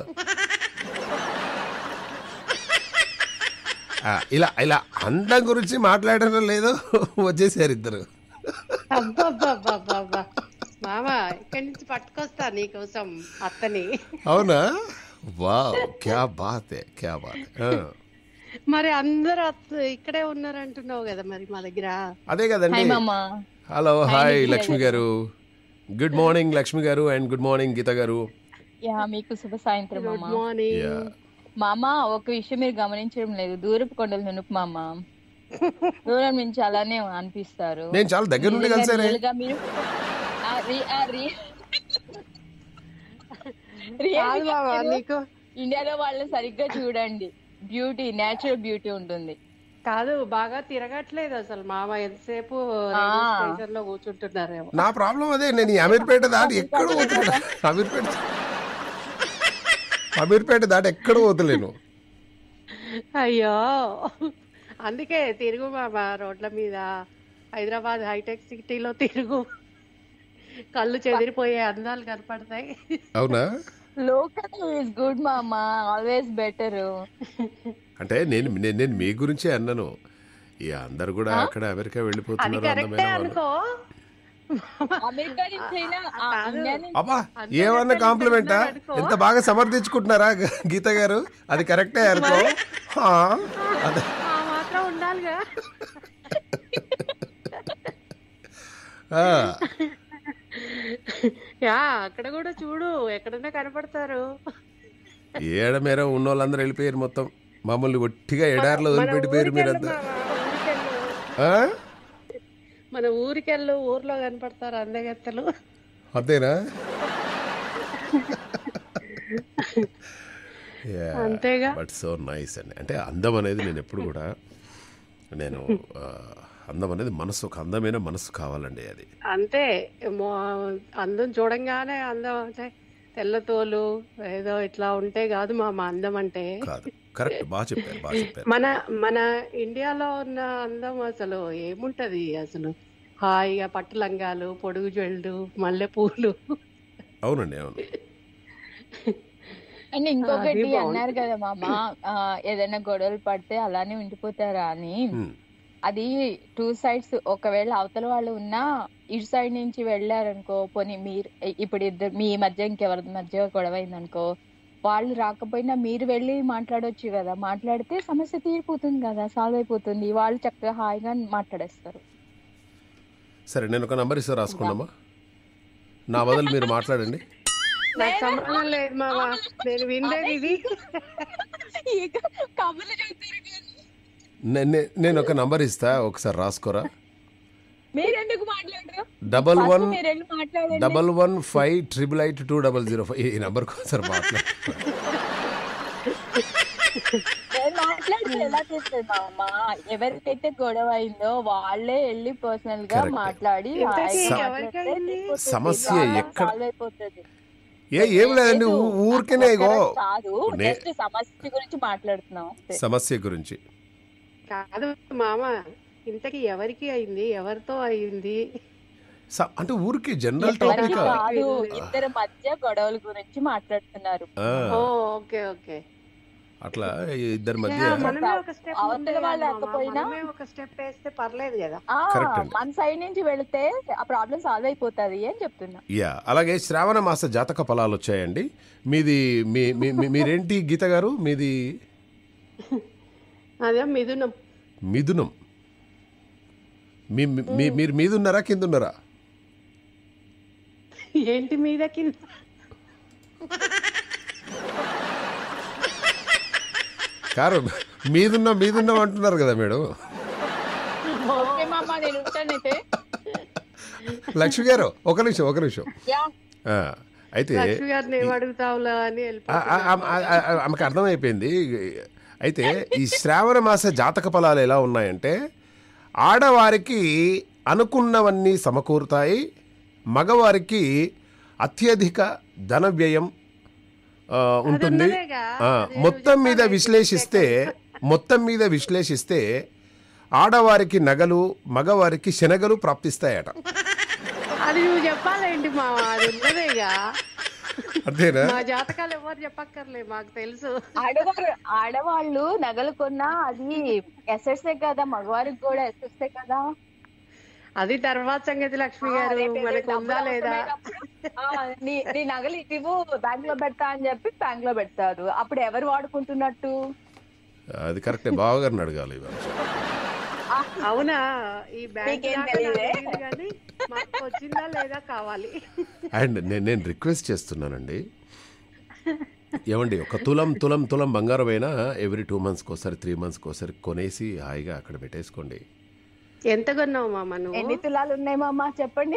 [SPEAKER 1] ఆ, ఇలా ఇలా అందం గురించి మాట్లాడడం లేదో వచ్చేసారు ఇద్దరు
[SPEAKER 8] అబ్బబ్బబ్బబ్బబ్బా మామ ఇక్కడి నుంచి పట్టుకొస్తా నీకోసం అత్తని
[SPEAKER 1] అవునా వావ్ క్యా బాత్ హై, క్యా బాత్ హై. ఆ,
[SPEAKER 8] మరి అందరూ అత్త ఇక్కడే ఉన్నారంటున్నావు కదా మరి మా దగ్గర
[SPEAKER 1] అదే కదండి
[SPEAKER 4] హాయ్ మామ
[SPEAKER 1] హలో హాయ్
[SPEAKER 4] నిఖిల
[SPEAKER 1] లక్ష్మి గారు గుడ్ మార్నింగ్ లక్ష్మి గారు అండ్ గుడ్ మార్నింగ్ గీత గారు
[SPEAKER 4] యా మీకు శుభ సాయంత్రం
[SPEAKER 8] గుడ్
[SPEAKER 4] మామ
[SPEAKER 8] మార్నింగ్
[SPEAKER 1] యా
[SPEAKER 4] మామ ఒక విషయం మీరు గమనించడం లేదు దూరపు కొండలు నునుపు మామ దూరం నుంచి అలానే అనిపిస్తారు
[SPEAKER 1] నేను చాలా దగ్గర నుండి
[SPEAKER 4] నిజంగా
[SPEAKER 1] కలిసానే
[SPEAKER 4] real గా మీరు ఆ రి- ఆ రి- real
[SPEAKER 8] కాదు
[SPEAKER 4] గా
[SPEAKER 8] మామ
[SPEAKER 4] మీరు
[SPEAKER 8] నీకు
[SPEAKER 4] ఇండియాలో వాళ్ళని సరిగ్గా చూడండి బ్యూటీ నేచురల్ బ్యూటీ ఉంటుంది
[SPEAKER 8] కాదు బాగా తిరగట్లేదు అసలు మామ ఎంతసేపు
[SPEAKER 4] ఆ.
[SPEAKER 8] స్టేషన్ లో కూర్చుంటున్నారేమో
[SPEAKER 1] నా ప్రాబ్లం అదే నేను ఈ అమీర్పేట దాటి ఎక్కడ పోతున్నా అమీర్పేట అమీర్పేట దాటి ఎక్కడ పోతలేను
[SPEAKER 8] అయ్యో అందుకే తిరుగు మామ రోడ్ల మీద హైదరాబాద్ హైటెక్ సిటీలో తిరుగు కళ్ళు చెదిరిపోయే అందాలు కనపడతాయి
[SPEAKER 1] అవునా
[SPEAKER 4] లోకల్ ఇస్ గుడ్ మామ ఆల్వేస్ బెటర్
[SPEAKER 1] అంటే నేను నేను నేను మీ గురించే అన్నాను ఈ అందరు కూడా అక్కడ అమెరికా
[SPEAKER 8] అది
[SPEAKER 1] వెళ్ళిపోతున్నారు
[SPEAKER 8] కరెక్టే
[SPEAKER 1] అందమైన వాళ్ళు
[SPEAKER 8] అనుకో
[SPEAKER 4] అమెరికా నుంచి అయినా ఆ
[SPEAKER 8] కాదు.
[SPEAKER 4] ఇండియా నుంచి
[SPEAKER 1] అబ్బా
[SPEAKER 8] అంతే
[SPEAKER 1] ఏమన్నా
[SPEAKER 8] చెప్పండి,
[SPEAKER 1] కాంప్లిమెంటా
[SPEAKER 8] చెప్తున్నాను అనుకో.
[SPEAKER 1] ఎంత బాగా సమర్థించుకుంటున్నారా గ- గీత గారు అది కరెక్టే అనుకో హా, అదే
[SPEAKER 8] ఆ మాత్రం ఉండాలిగా
[SPEAKER 1] ఆ,
[SPEAKER 8] యా అక్కడ కూడా చూడు ఎక్కడన్నా కనపడతారు
[SPEAKER 1] ఏడ మేర ఉన్న వాళ్ళందరూ వెళ్ళిపోయారు మొత్తం మమ్మల్ని ఒట్టిగా ఎడారిలో
[SPEAKER 8] మన
[SPEAKER 1] వదిలిపెట్టిపోయారు
[SPEAKER 8] ఊరికెళ్ళు
[SPEAKER 1] మీరంతా
[SPEAKER 8] మామ, ఊరికెళ్ళు.
[SPEAKER 1] ఆ?
[SPEAKER 8] మన ఊరికెళ్ళు ఊర్లో కనపడతారు అందగత్తలు
[SPEAKER 1] అంతేనా
[SPEAKER 8] అంతేగా.
[SPEAKER 1] బట్ సో నైస్ అండి అంటే అందం అనేది నేను ఎప్పుడు కూడా నేను ఆ, అందం అనేది మనసు ఒక అందమైన మనసు కావాలండి అది
[SPEAKER 8] అంతే మో- అందం చూడంగానే అందం అంటే తెల్లతోలు ఏదో ఇట్లా ఉంటే కాదు మా మా అందం అంటే
[SPEAKER 1] కాదు కరెక్ట్ బాగా చెప్పారు బాగా చెప్పారు
[SPEAKER 8] మన మన ఇండియాలో ఉన్న అందం అసలు ఏముంటది అసలు హాయిగా పట్టు లంగాలు పొడుగు జల్లు మల్లె పూలు
[SPEAKER 1] అవునండి అవును
[SPEAKER 4] అండ్ ఇంకొకటి
[SPEAKER 8] అది బాగుంది.
[SPEAKER 4] అన్నారు కదా మామ ఆ, ఏదైనా గొడవలు పడితే అలానే ఉండిపోతారా అని
[SPEAKER 1] ఉమ్.
[SPEAKER 4] అది టూ సైడ్స్ ఒకవేళ అవతల వాళ్ళు ఉన్నా ఇటు సైడ్ నుంచి వెళ్ళారనుకో పోనీ మీరు ఇప్పుడు ఇద్దరు మీ మధ్య ఇంకెవరి మధ్య గొడవ అయిందనుకో వాళ్ళు రాకపోయినా మీరు వెళ్ళి మాట్లాడొచ్చు కదా మాట్లాడితే సమస్య తీరిపోతుంది కదా సాల్వ్ అయిపోతుంది వాళ్ళు చక్కగా హాయిగా మాట్లాడేస్తారు
[SPEAKER 1] సరే నేను ఒక నంబర్ ఇస్తా రాసుకోండమ్మా నా బదులు మీరు మాట్లాడండి
[SPEAKER 8] నాకు సంబంధం లేదు మామ నేను వినలేదు ఇది
[SPEAKER 4] కబుర్లు చెప్తారు కానీ
[SPEAKER 1] నే- నే- నేను ఒక నంబర్ ఇస్తా ఒకసారి రాసుకోరా
[SPEAKER 4] మీరెందుకు మాట్లాడరు
[SPEAKER 1] డబల్
[SPEAKER 4] ఫస్ట్
[SPEAKER 1] వన్
[SPEAKER 4] మీరు వెళ్ళి మాట్లాడండి
[SPEAKER 1] double one five triple eight two double zero five ఈ నెంబర్కి ఒకసారి మాట్లాడు
[SPEAKER 4] నేను మాట్లాడితే ఎలా చేస్తుంది మా అమ్మ ఎవరికైతే గొడవ అయిందో వాళ్ళే వెళ్ళి పర్సనల్ గా
[SPEAKER 1] Correct.
[SPEAKER 4] మాట్లాడి
[SPEAKER 8] ఇంతకీ
[SPEAKER 4] హాయిగా
[SPEAKER 8] ఎవరికి
[SPEAKER 4] మాట్లాడితే
[SPEAKER 8] అయింది?
[SPEAKER 4] అయిపోతుంది.
[SPEAKER 1] సమస్య
[SPEAKER 4] ప్రాబ్లం
[SPEAKER 1] ఎక్కడ-
[SPEAKER 4] సాల్వ్ అయిపోతుంది
[SPEAKER 1] ఏ ఏం లేదండి
[SPEAKER 4] లేదు,
[SPEAKER 1] ఊ- ఊరికేనే ఇగో
[SPEAKER 4] ఒక్కరని కాదు
[SPEAKER 1] నే-
[SPEAKER 4] జస్ట్ సమస్య గురించి మాట్లాడుతున్నాం అంతే.
[SPEAKER 1] సమస్య గురించి
[SPEAKER 8] కాదు మామ ఇంతకి ఎవరికి అయింది ఎవరితో అయింది
[SPEAKER 1] స- అంటే ఊరికి జనరల్
[SPEAKER 4] ఎవరికి
[SPEAKER 1] టాపిక్
[SPEAKER 4] కాదు ఇద్దరి మధ్య గొడవల గురించి మాట్లాడుతున్నారు
[SPEAKER 8] ఓ ఓకే ఓకే
[SPEAKER 1] అట్లా ఇద్దరి మధ్య
[SPEAKER 8] మనమే ఒక స్టెప్
[SPEAKER 4] అవతల వాళ్ళు లేకపోయినా-
[SPEAKER 8] మనమే ఒక స్టెప్ వేస్తే పర్లేదు కదా
[SPEAKER 4] ఆ
[SPEAKER 1] Correct అండి.
[SPEAKER 4] మన సైడ్ నుంచి వెళితే ఆ ప్రాబ్లం సాల్వ్ అయిపోతుంది అని చెప్తున్నా
[SPEAKER 1] యా అలాగే శ్రావణ మాస జాతక ఫలాలు వచ్చాయండి మీది మీ మీ- మీ- మీరేంటి గీత గారు మీది
[SPEAKER 8] అదే మిథునం
[SPEAKER 1] మిథునం మీ మీ- మీరు మీద ఉన్నారా కింద ఉన్నారా
[SPEAKER 8] ఏంటి మీద కింద
[SPEAKER 1] కారు మీదున్నాం మీదున్నాం అంటున్నారు కదా మేడం
[SPEAKER 4] ఓకే మామ నేను ఉంటానైతే
[SPEAKER 1] లక్ష్మి గారు ఒక నిమిషం ఒక నిమిషం
[SPEAKER 4] యా
[SPEAKER 1] ఆ, అయితే
[SPEAKER 8] లక్ష్మి గారిని ఏం అడుగుతావులా అని
[SPEAKER 1] ఆ-
[SPEAKER 8] వెళ్ళిపోతున్నా.
[SPEAKER 1] ఆ- ఆ- ఆ- ఆ- ఆమెకు అర్థమైపోయింది అయితే ఈ శ్రావణ మాస జాతక ఫలాలు ఎలా ఉన్నాయంటే ఆడవారికి అనుకున్నవన్నీ సమకూరుతాయి మగవారికి అత్యధిక ధన వ్యయం ఆ, ఉంటుంది
[SPEAKER 8] ఉన్నదేగా.
[SPEAKER 1] ఆ,
[SPEAKER 8] అది
[SPEAKER 1] మొత్తం మీద
[SPEAKER 8] చెప్పాలి.
[SPEAKER 1] విశ్లేషిస్తే మొత్తం మీద విశ్లేషిస్తే ఆడవారికి నగలు మగవారికి శనగలు ప్రాప్తిస్తాయట
[SPEAKER 8] అది నువ్వు చెప్పాలేంటి మామ అది ఉన్నదేగా
[SPEAKER 1] అంతేనా
[SPEAKER 8] మా జాతకాలు ఎవరు చెప్పక్కర్లే మాకు తెలుసు
[SPEAKER 4] ఆడవారు ఆడవాళ్ళు నగలు కొన్నా అది ఎసెట్సే కదా మగవారికి కూడా ఎసెట్సే కదా
[SPEAKER 8] అది తర్వాత సంగతి లక్ష్మి
[SPEAKER 4] ఆ,
[SPEAKER 8] గారు
[SPEAKER 4] రేపు
[SPEAKER 8] మనకు
[SPEAKER 4] డబ్బులు
[SPEAKER 8] ఉందా లేదా
[SPEAKER 4] అవసరమైనప్పుడు, ఆ, నీ నీ నగలు ఇటివు బ్యాంక్ లో పెడతా అని చెప్పి బ్యాంక్ లో పెడతారు అప్పుడు ఎవరు వాడుకుంటున్నట్టు
[SPEAKER 1] అది కరెక్టే బావగారిని అడగాలి ఇవాళ
[SPEAKER 8] అవునా ఈ బ్యాంక్
[SPEAKER 4] మీకేం
[SPEAKER 8] దాకా నాకు
[SPEAKER 4] తెలియదే?
[SPEAKER 8] తెలీదు కానీ మాకు వచ్చిందా లేదా కావాలి
[SPEAKER 1] అండ్ నేను నేను రిక్వెస్ట్ చేస్తున్నానండి ఏమండి ఒక తులం తులం తులం బంగారం అయినా ఎవ్రీ టూ మంత్స్కి ఒకసారి త్రీ మంత్స్కి ఒకసారి కొనేసి హాయిగా అక్కడ పెట్టేసుకోండి
[SPEAKER 8] ఎంత కొన్నావు మామ
[SPEAKER 4] ఎన్ని
[SPEAKER 8] నువ్వు
[SPEAKER 4] తులాలు ఉన్నాయి మామ చెప్పండి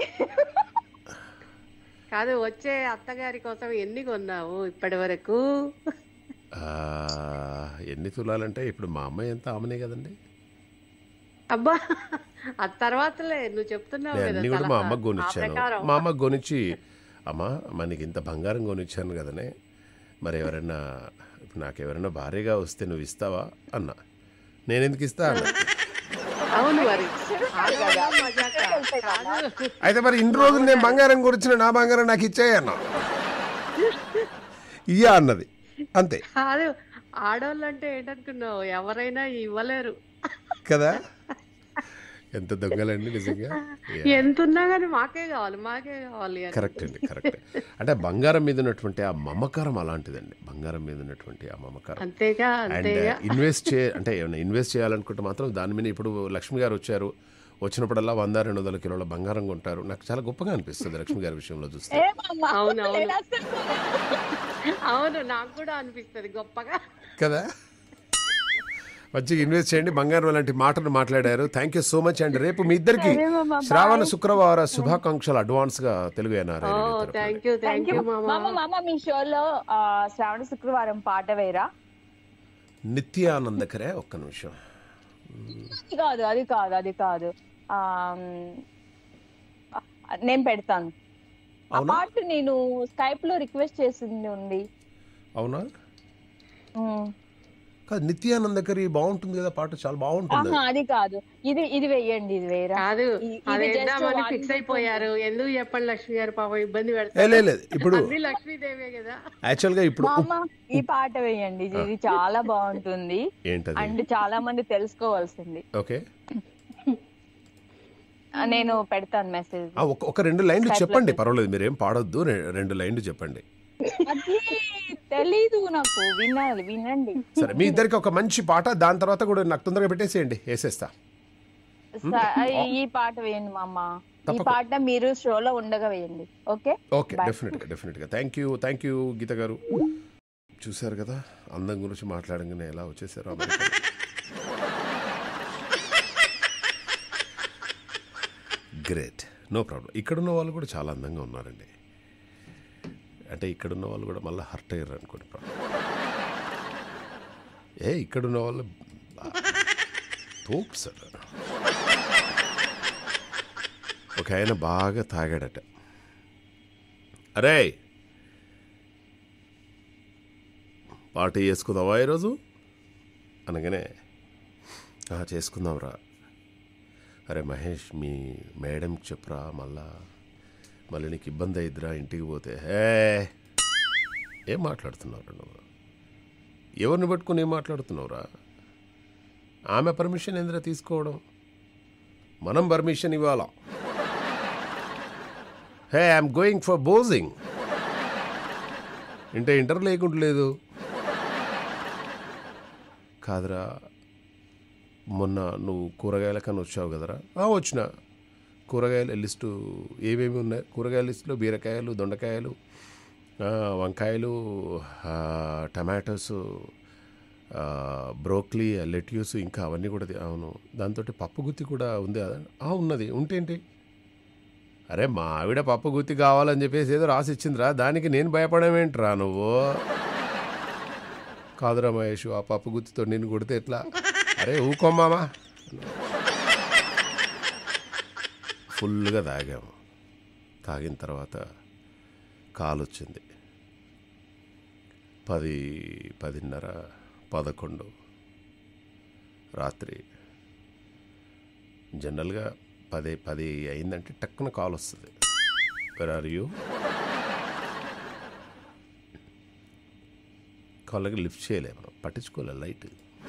[SPEAKER 8] కాదు వచ్చే అత్తగారి కోసం ఎన్ని కొన్నావు ఇప్పటి వరకు
[SPEAKER 1] ఆ, ఎన్ని తులాలంటే ఇప్పుడు మా అమ్మాయి ఎంత ఆమెనే కదండి
[SPEAKER 8] అబ్బా ఆ తర్వాతలే నువ్వు చెప్తున్నావు
[SPEAKER 1] నేను
[SPEAKER 8] కదా
[SPEAKER 1] అన్ని కూడా మా
[SPEAKER 8] సలహా.
[SPEAKER 1] అమ్మకు
[SPEAKER 8] ఆ
[SPEAKER 1] కొనిచ్చాను
[SPEAKER 8] ప్రకారం.
[SPEAKER 1] మా అమ్మకు కొనిచ్చి అమ్మ మనకి ఇంత బంగారం కొనిచ్చాను కదనే మరి ఎవరైనా ఇప్పుడు నాకు ఎవరైనా భార్యగా వస్తే నువ్వు ఇస్తావా అన్న నేను ఎందుకు ఇస్తా అన్న
[SPEAKER 8] అవును మరి ఆడవాళ్ళ మజాక. కాదు.
[SPEAKER 1] అయితే మరి ఇన్ని రోజులు నేను బంగారం గురించిన నా బంగారం నాకు ఇచ్చాయి అన్న ఇయ్యా అన్నది అంతే
[SPEAKER 8] కాదు ఆడవాళ్ళు అంటే ఏంటనుకున్నావు ఎవరైనా ఇవ్వలేరు
[SPEAKER 1] కదా ఎంత దొంగలండి నిజంగా
[SPEAKER 8] ఎంత ఉన్నా కానీ మాకే కావాలి మాకే కావాలి అని.
[SPEAKER 1] కరెక్ట్ అండి కరెక్ట్ అంటే బంగారం మీద ఉన్నటువంటి ఆ మమకారం అలాంటిదండి బంగారం మీద ఉన్నటువంటి ఆ మమకారం
[SPEAKER 8] అంతేగా
[SPEAKER 1] అండ్
[SPEAKER 8] అంతేగా
[SPEAKER 1] ఇన్వెస్ట్ చే అంటే ఏమైనా ఇన్వెస్ట్ చేయాలనుకుంటే మాత్రం దాని మీద ఇప్పుడు లక్ష్మి గారు వచ్చారు వచ్చినప్పుడల్లా వంద రెండు వందల కిలోల బంగారం కొంటారు నాకు చాలా గొప్పగా అనిపిస్తుంది లక్ష్మి గారి విషయంలో చూస్తే
[SPEAKER 4] ఏ మామ
[SPEAKER 8] అవును, అవును.
[SPEAKER 4] నేను అస్సలు కొనను.
[SPEAKER 8] అవును నాకు కూడా అనిపిస్తది గొప్పగా
[SPEAKER 1] కదా మంచిగా ఇన్వెస్ట్ చేయండి బంగారం లాంటి మాటలు మాట్లాడారు thank you so much and రేపు మీ ఇద్దరికి
[SPEAKER 4] సరే మామ,
[SPEAKER 1] శ్రావణ
[SPEAKER 4] bye.
[SPEAKER 1] శుక్రవార శుభాకాంక్షలు అడ్వాన్స్ గా తెలుగు
[SPEAKER 8] ఓ
[SPEAKER 1] NRI
[SPEAKER 8] thank you thank you
[SPEAKER 4] మామ
[SPEAKER 8] మామ
[SPEAKER 4] మామ మీ షోలో ఆ, శ్రావణ శుక్రవారం పాట వేరా
[SPEAKER 1] నిత్యానందకరే ఒక్క నిమిషం
[SPEAKER 4] అది కాదు అది కాదు అది కాదు ఆ, నేను పెడతాను ఆ
[SPEAKER 1] అవునా
[SPEAKER 4] పాట నేను స్కైప్ లో రిక్వెస్ట్ చేసింది ఉంది
[SPEAKER 1] అవునా
[SPEAKER 4] ఉమ్.
[SPEAKER 1] కాదు నిత్యానందకరి బాగుంటుంది కదా పాట చాలా బాగుంటుంది
[SPEAKER 4] ఆహా అది కాదు ఇది ఇది వేయండి ఇది వేరా
[SPEAKER 8] కాదు
[SPEAKER 4] ఇ-
[SPEAKER 8] అది
[SPEAKER 4] ఇది just
[SPEAKER 8] వేద్దామని
[SPEAKER 4] one
[SPEAKER 8] ఫిక్స్
[SPEAKER 4] second.
[SPEAKER 8] అయిపోయారు ఎందుకు చెప్పండి లక్ష్మి గారు పాపం ఇబ్బంది
[SPEAKER 1] ఏ,
[SPEAKER 8] పెడతారు
[SPEAKER 1] లే, లేదు ఇప్పుడు
[SPEAKER 8] అన్ని లక్ష్మీదేవే కదా
[SPEAKER 1] యాక్చువల్గా ఇప్పుడు
[SPEAKER 4] మా అమ్మ ఈ పాట వేయండి ఇది ఇది చాలా బాగుంటుంది
[SPEAKER 1] ఏంటది
[SPEAKER 4] అండ్ చాలా మంది తెలుసుకోవాల్సింది
[SPEAKER 1] ఓకే
[SPEAKER 4] ఆ, నేను పెడతాను మెసేజ్
[SPEAKER 1] ఆ, ఒక ఒక రెండు లైన్లు
[SPEAKER 4] Skype లో
[SPEAKER 1] చెప్పండి
[SPEAKER 4] పెట్టు.
[SPEAKER 1] పర్వాలేదు మీరేం పాడొద్దు రె- రెండు లైన్లు చెప్పండి
[SPEAKER 4] అది తెలీదు నాకు వినాలి వినండి
[SPEAKER 1] సరే మీ ఇద్దరికి ఒక మంచి పాట దాని తర్వాత కూడా నాకు తొందరగా పెట్టేసేయండి వేసేస్తా
[SPEAKER 4] స- ఈ పాట వేయండి మా అమ్మ ఈ
[SPEAKER 1] తప్పకు-
[SPEAKER 4] పాట మీరు షోలో ఉండగా వేయండి ఓకే
[SPEAKER 1] ఓకే
[SPEAKER 4] Bye.
[SPEAKER 1] డెఫినెట్గా డెఫినెట్గా thank you thank you Geeta garu చూశారు కదా అందం గురించి మాట్లాడంగానే ఎలా వచ్చేసారు అమెరికా గ్రేట్ నో ప్రాబ్లం ఇక్కడున్న వాళ్ళు కూడా చాలా అందంగా ఉన్నారండి అంటే ఇక్కడున్న వాళ్ళు కూడా మళ్ళీ హర్ట్ అయ్యారు అనుకోండి ప్రాబ్లం ఏ ఇక్కడున్న వాళ్ళు తోపు సార్ ఒక ఆయన బాగా తాగాడట అరే పార్టీ చేసుకుందావా ఈరోజు అనగానే "ఆ, చేసుకుందాంరా అరే మహేష్ మీ మేడంకి చెప్పురా మళ్ళా మళ్ళీ నీకు ఇబ్బంది అయిద్దిరా ఇంటికి పోతే హే ఏం మాట్లాడుతున్నావురా నువ్వు ఎవరిని పట్టుకుని ఏం మాట్లాడుతున్నావురా ఆమె పర్మిషన్ ఎందుకు తీసుకోవడం మనం పర్మిషన్ ఇవ్వాలా hey I'm going for boxing ఇంటే ఇంటర్ లేకుంటలేదు కాదురా మొన్న నువ్వు కూరగాయల కన్నా వచ్చావు కదరా "ఆ, వచ్చిన కూరగాయల లిస్టు ఏమేమి ఉన్నాయి కూరగాయల లిస్టులో బీరకాయలు దొండకాయలు ఆ, వంకాయలు ఆ, టమాటోస్ ఆ, బ్రోక్లీ లెట్యూస్ ఇంకా అవన్నీ కూడా తి- అవును దాంతో పప్పు గుత్తి కూడా ఉంది కదా "ఆ, ఉన్నది ఉంటేంటి అరే మా ఆవిడ పప్పు గుత్తి కావాలని చెప్పేసి ఏదో రాసి ఇచ్చిందిరా దానికి నేను భయపడమేంట్రా నువ్వు కాదురా మహేష్ ఆ పప్పు గుత్తితో నిన్ను కొడితే ఎట్లా అరే ఊకోమ్మామా ఫుల్గా తాగాము తాగిన తర్వాత కాలు వచ్చింది పది పదిన్నర పదకొండు రాత్రి జనరల్గా పది పది అయిందంటే టక్కున కాల్ వస్తుంది వెర్ ఆర్ యూ కాళ్ళకి లిఫ్ట్ చేయలేము మనం పట్టించుకోలే లైట్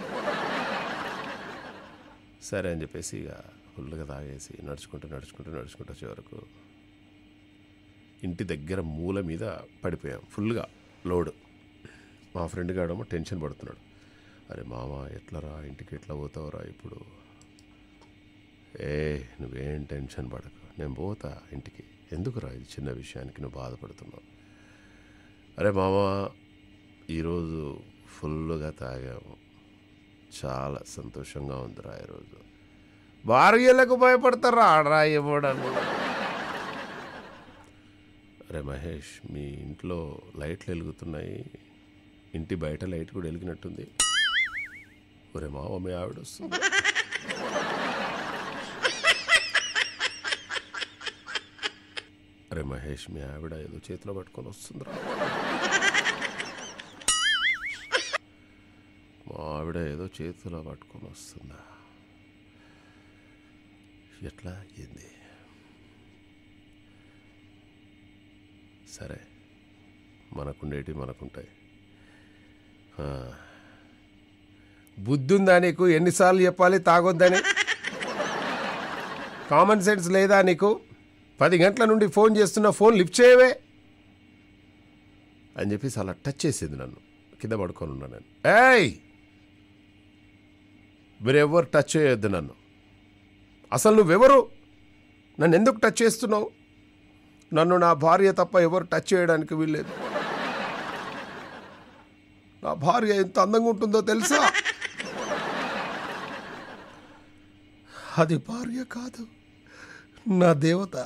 [SPEAKER 1] సరే అని చెప్పేసి ఇక ఫుల్గా తాగేసి నడుచుకుంటూ నడుచుకుంటూ నడుచుకుంటూ వచ్చే వరకు ఇంటి దగ్గర మూల మీద పడిపోయాం ఫుల్గా లోడ్ మా ఫ్రెండ్ గాడేమో టెన్షన్ పడుతున్నాడు అరే మామ ఎట్లరా ఇంటికి ఎట్లా పోతావురా ఇప్పుడు ఏ నువ్వేం టెన్షన్ పడకు నేను పోతా ఇంటికి ఎందుకురా ఇది చిన్న విషయానికి నువ్వు బాధపడుతున్నావు అరే మామ ఈరోజు ఫుల్గా తాగాము చాలా సంతోషంగా ఉందిరా ఈరోజు భార్యలకు భయపడతారా ఆడరా ఇవ్వడాను అరే మహేష్ మీ ఇంట్లో లైట్లు వెలుగుతున్నాయి ఇంటి బయట లైట్ కూడా వెలిగినట్టుంది ఒరే మావ మీ ఆవిడ వస్తుంది అరే మహేష్ మీ ఆవిడ ఏదో చేతిలో పట్టుకొని వస్తుందిరా మా ఆవిడ ఏదో చేతిలో పట్టుకొని వస్తుందా ఎట్లా ఏంది సరే మనకుండేటి మనకుంటాయి ఆ. బుద్ధి ఉందా నీకు ఎన్నిసార్లు చెప్పాలి తాగొద్దని కామన్ సెన్స్ లేదా నీకు పది గంటల నుండి ఫోన్ చేస్తున్నా ఫోన్ లిఫ్ట్ చేయవే అని చెప్పేసి అలా టచ్ చేసింది నన్ను కింద పడుకొని ఉన్నా నేను ఏయ్ మీరెవరు టచ్ చేయొద్దు నన్ను అసలు నువ్వెవరు నన్ను ఎందుకు టచ్ చేస్తున్నావు నన్ను నా భార్య తప్ప ఎవరు టచ్ చేయడానికి వీల్లేదు నా భార్య ఎంత అందంగా ఉంటుందో తెలుసా అది భార్య కాదు నా దేవత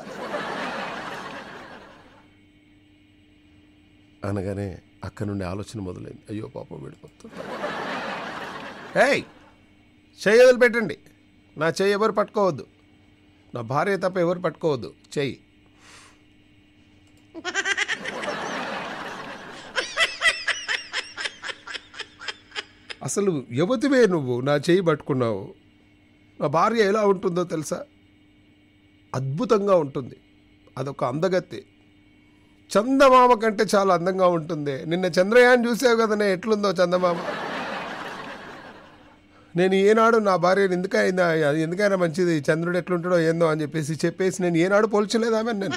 [SPEAKER 1] అనగానే అక్క నుండి ఆలోచన మొదలైంది అయ్యో పాపం విడిపోతుంది ఏయ్ చెయ్యి వదిలిపెట్టండి నా చెయ్యి ఎవరు పట్టుకోవద్దు నా భార్య తప్ప ఎవరు పట్టుకోవద్దు చెయ్యి
[SPEAKER 9] అసలు యువతివే నువ్వు నా చేయి పట్టుకున్నావు నా భార్య ఎలా ఉంటుందో తెలుసా అద్భుతంగా ఉంటుంది అదొక అందగత్తి చందమామ కంటే చాలా అందంగా ఉంటుంది నిన్న చంద్రయాన్ చూసావు కదనే ఎట్లుందో చందమామ నేను ఏనాడు నా భార్యను ఎందుకైనా అది ఎందుకైనా మంచిది చంద్రుడు ఎట్లుంటాడో ఏందో అని చెప్పేసి చెప్పేసి నేను ఏనాడు పోల్చలేదామె నేను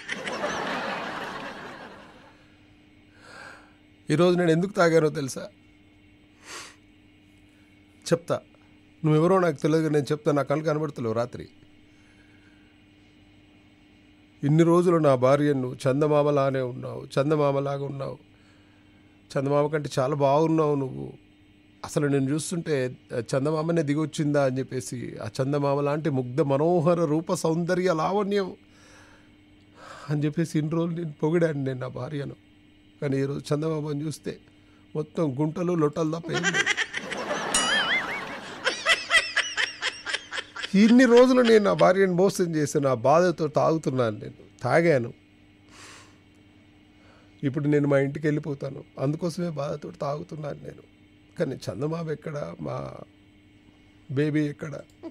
[SPEAKER 9] ఈరోజు నేను ఎందుకు తాగానో తెలుసా చెప్తా నువ్వెవరో నాకు తెలియదు నేను చెప్తా నా కళ్ళు కనబడతలేవు రాత్రి ఇన్ని రోజులు నా భార్యను చందమామలానే ఉన్నావు చందమామలాగా ఉన్నావు చందమామ కంటే చాలా బాగున్నావు నువ్వు అసలు నేను చూస్తుంటే చందమామనే దిగొచ్చిందా అని చెప్పేసి ఆ చందమామ లాంటి ముగ్ధ మనోహర రూప సౌందర్య లావణ్యం అని చెప్పేసి ఇన్ని రోజులు నేను పొగిడాను నేను నా భార్యను కానీ ఈరోజు చందమామని చూస్తే మొత్తం గుంటలు లొట్టలు తప్ప ఏం లేదు. ఇన్ని రోజులు నేను నా భార్యను మోసం చేసి నా బాధతో తాగుతున్నాను నేను తాగాను ఇప్పుడు నేను మా ఇంటికి వెళ్ళిపోతాను అందుకోసమే బాధతో తాగుతున్నాను నేను కానీ చందమామ ఎక్కడ మా బేబీ ఎక్కడ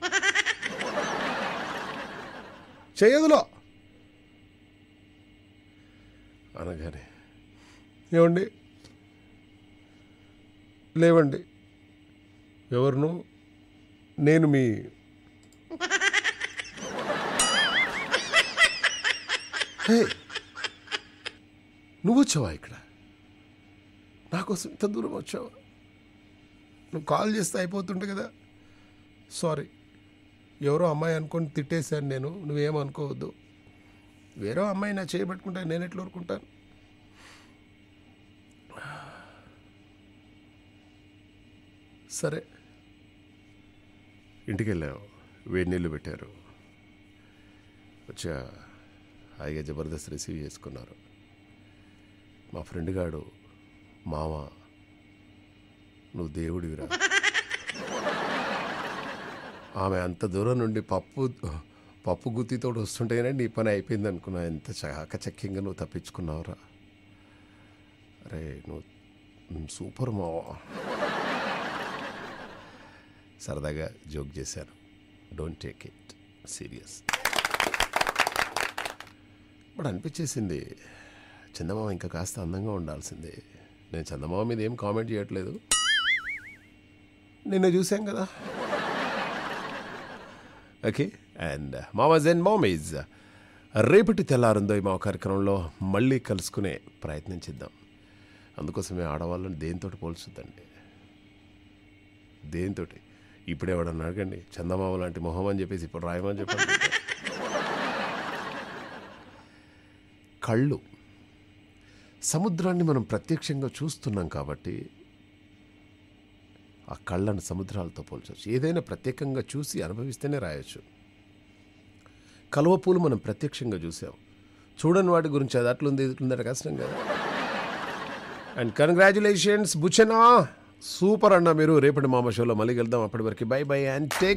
[SPEAKER 9] చేయదులో
[SPEAKER 1] అనగానే
[SPEAKER 9] ఏమండి లేవండి ఎవరును నేను మీ
[SPEAKER 1] హే నువ్వు వచ్చావా ఇక్కడ నా కోసం ఇంత దూరం వచ్చావా
[SPEAKER 9] నువ్వు కాల్ చేస్తే అయిపోతుంటే కదా సారీ ఎవరో అమ్మాయి అనుకొని తిట్టేశాను నేను నువ్వేమనుకోవద్దు వేరే అమ్మాయి నా చేయబట్టుకుంటా నేను ఎట్లా ఊరుకుంటాను
[SPEAKER 1] సరే ఇంటికి వెళ్ళాము వేడి నీళ్ళు పెట్టారు వచ్చా హాయిగా జబర్దస్త్ రిసీవ్ చేసుకున్నారు మా ఫ్రెండ్ గాడు మామ నువ్వు దేవుడివిరా ఆమె అంత దూరం నుండి పప్పు పప్పు గుత్తితో వస్తుంటేనే నీ పని అయిపోయింది అనుకున్నా ఎంత చాకచక్యంగా నువ్వు తప్పించుకున్నావురా అరే నువ్వు నువ్వు సూపర్ మావా సరదాగా జోక్ చేశాను డోంట్ టేక్ ఇట్ సీరియస్ ఇప్పుడు అనిపించేసింది చందమామ ఇంకా కాస్త అందంగా ఉండాల్సిందే నేను చందమామ మీద ఏం కామెంట్ చేయట్లేదు
[SPEAKER 9] నిన్న చూసాం కదా
[SPEAKER 1] ఓకే అండ్ మామాజ్ అండ్ మామీజ్ రేపటి తెల్లారుందో ఈ మా కార్యక్రమంలో మళ్ళీ కలుసుకునే ప్రయత్నం చేద్దాం అందుకోసమే ఆడవాళ్ళని దేనితోటి పోల్చుద్దండి దేనితోటి ఇప్పుడు ఎవడన్నా అడగండి చందమామ లాంటి మొహం అని చెప్పేసి ఇప్పుడు రాయమని చెప్పండి కళ్ళు సముద్రాన్ని మనం ప్రత్యక్షంగా చూస్తున్నాం కాబట్టి ఆ కళ్ళను సముద్రాలతో పోల్చవచ్చు ఏదైనా ప్రత్యేకంగా చూసి అనుభవిస్తేనే రాయొచ్చు కలువ పూలు మనం ప్రత్యక్షంగా చూసాం చూడని వాటి గురించి అది అట్లుంది ఇట్లుందంటే కష్టం కదా అండ్ కంగ్రాచులేషన్స్ బుచనా సూపర్ అన్న మీరు రేపటి మామ షోలో మళ్ళీ వెళ్దాం అప్పటి వరకు బై బై అండ్ టేక్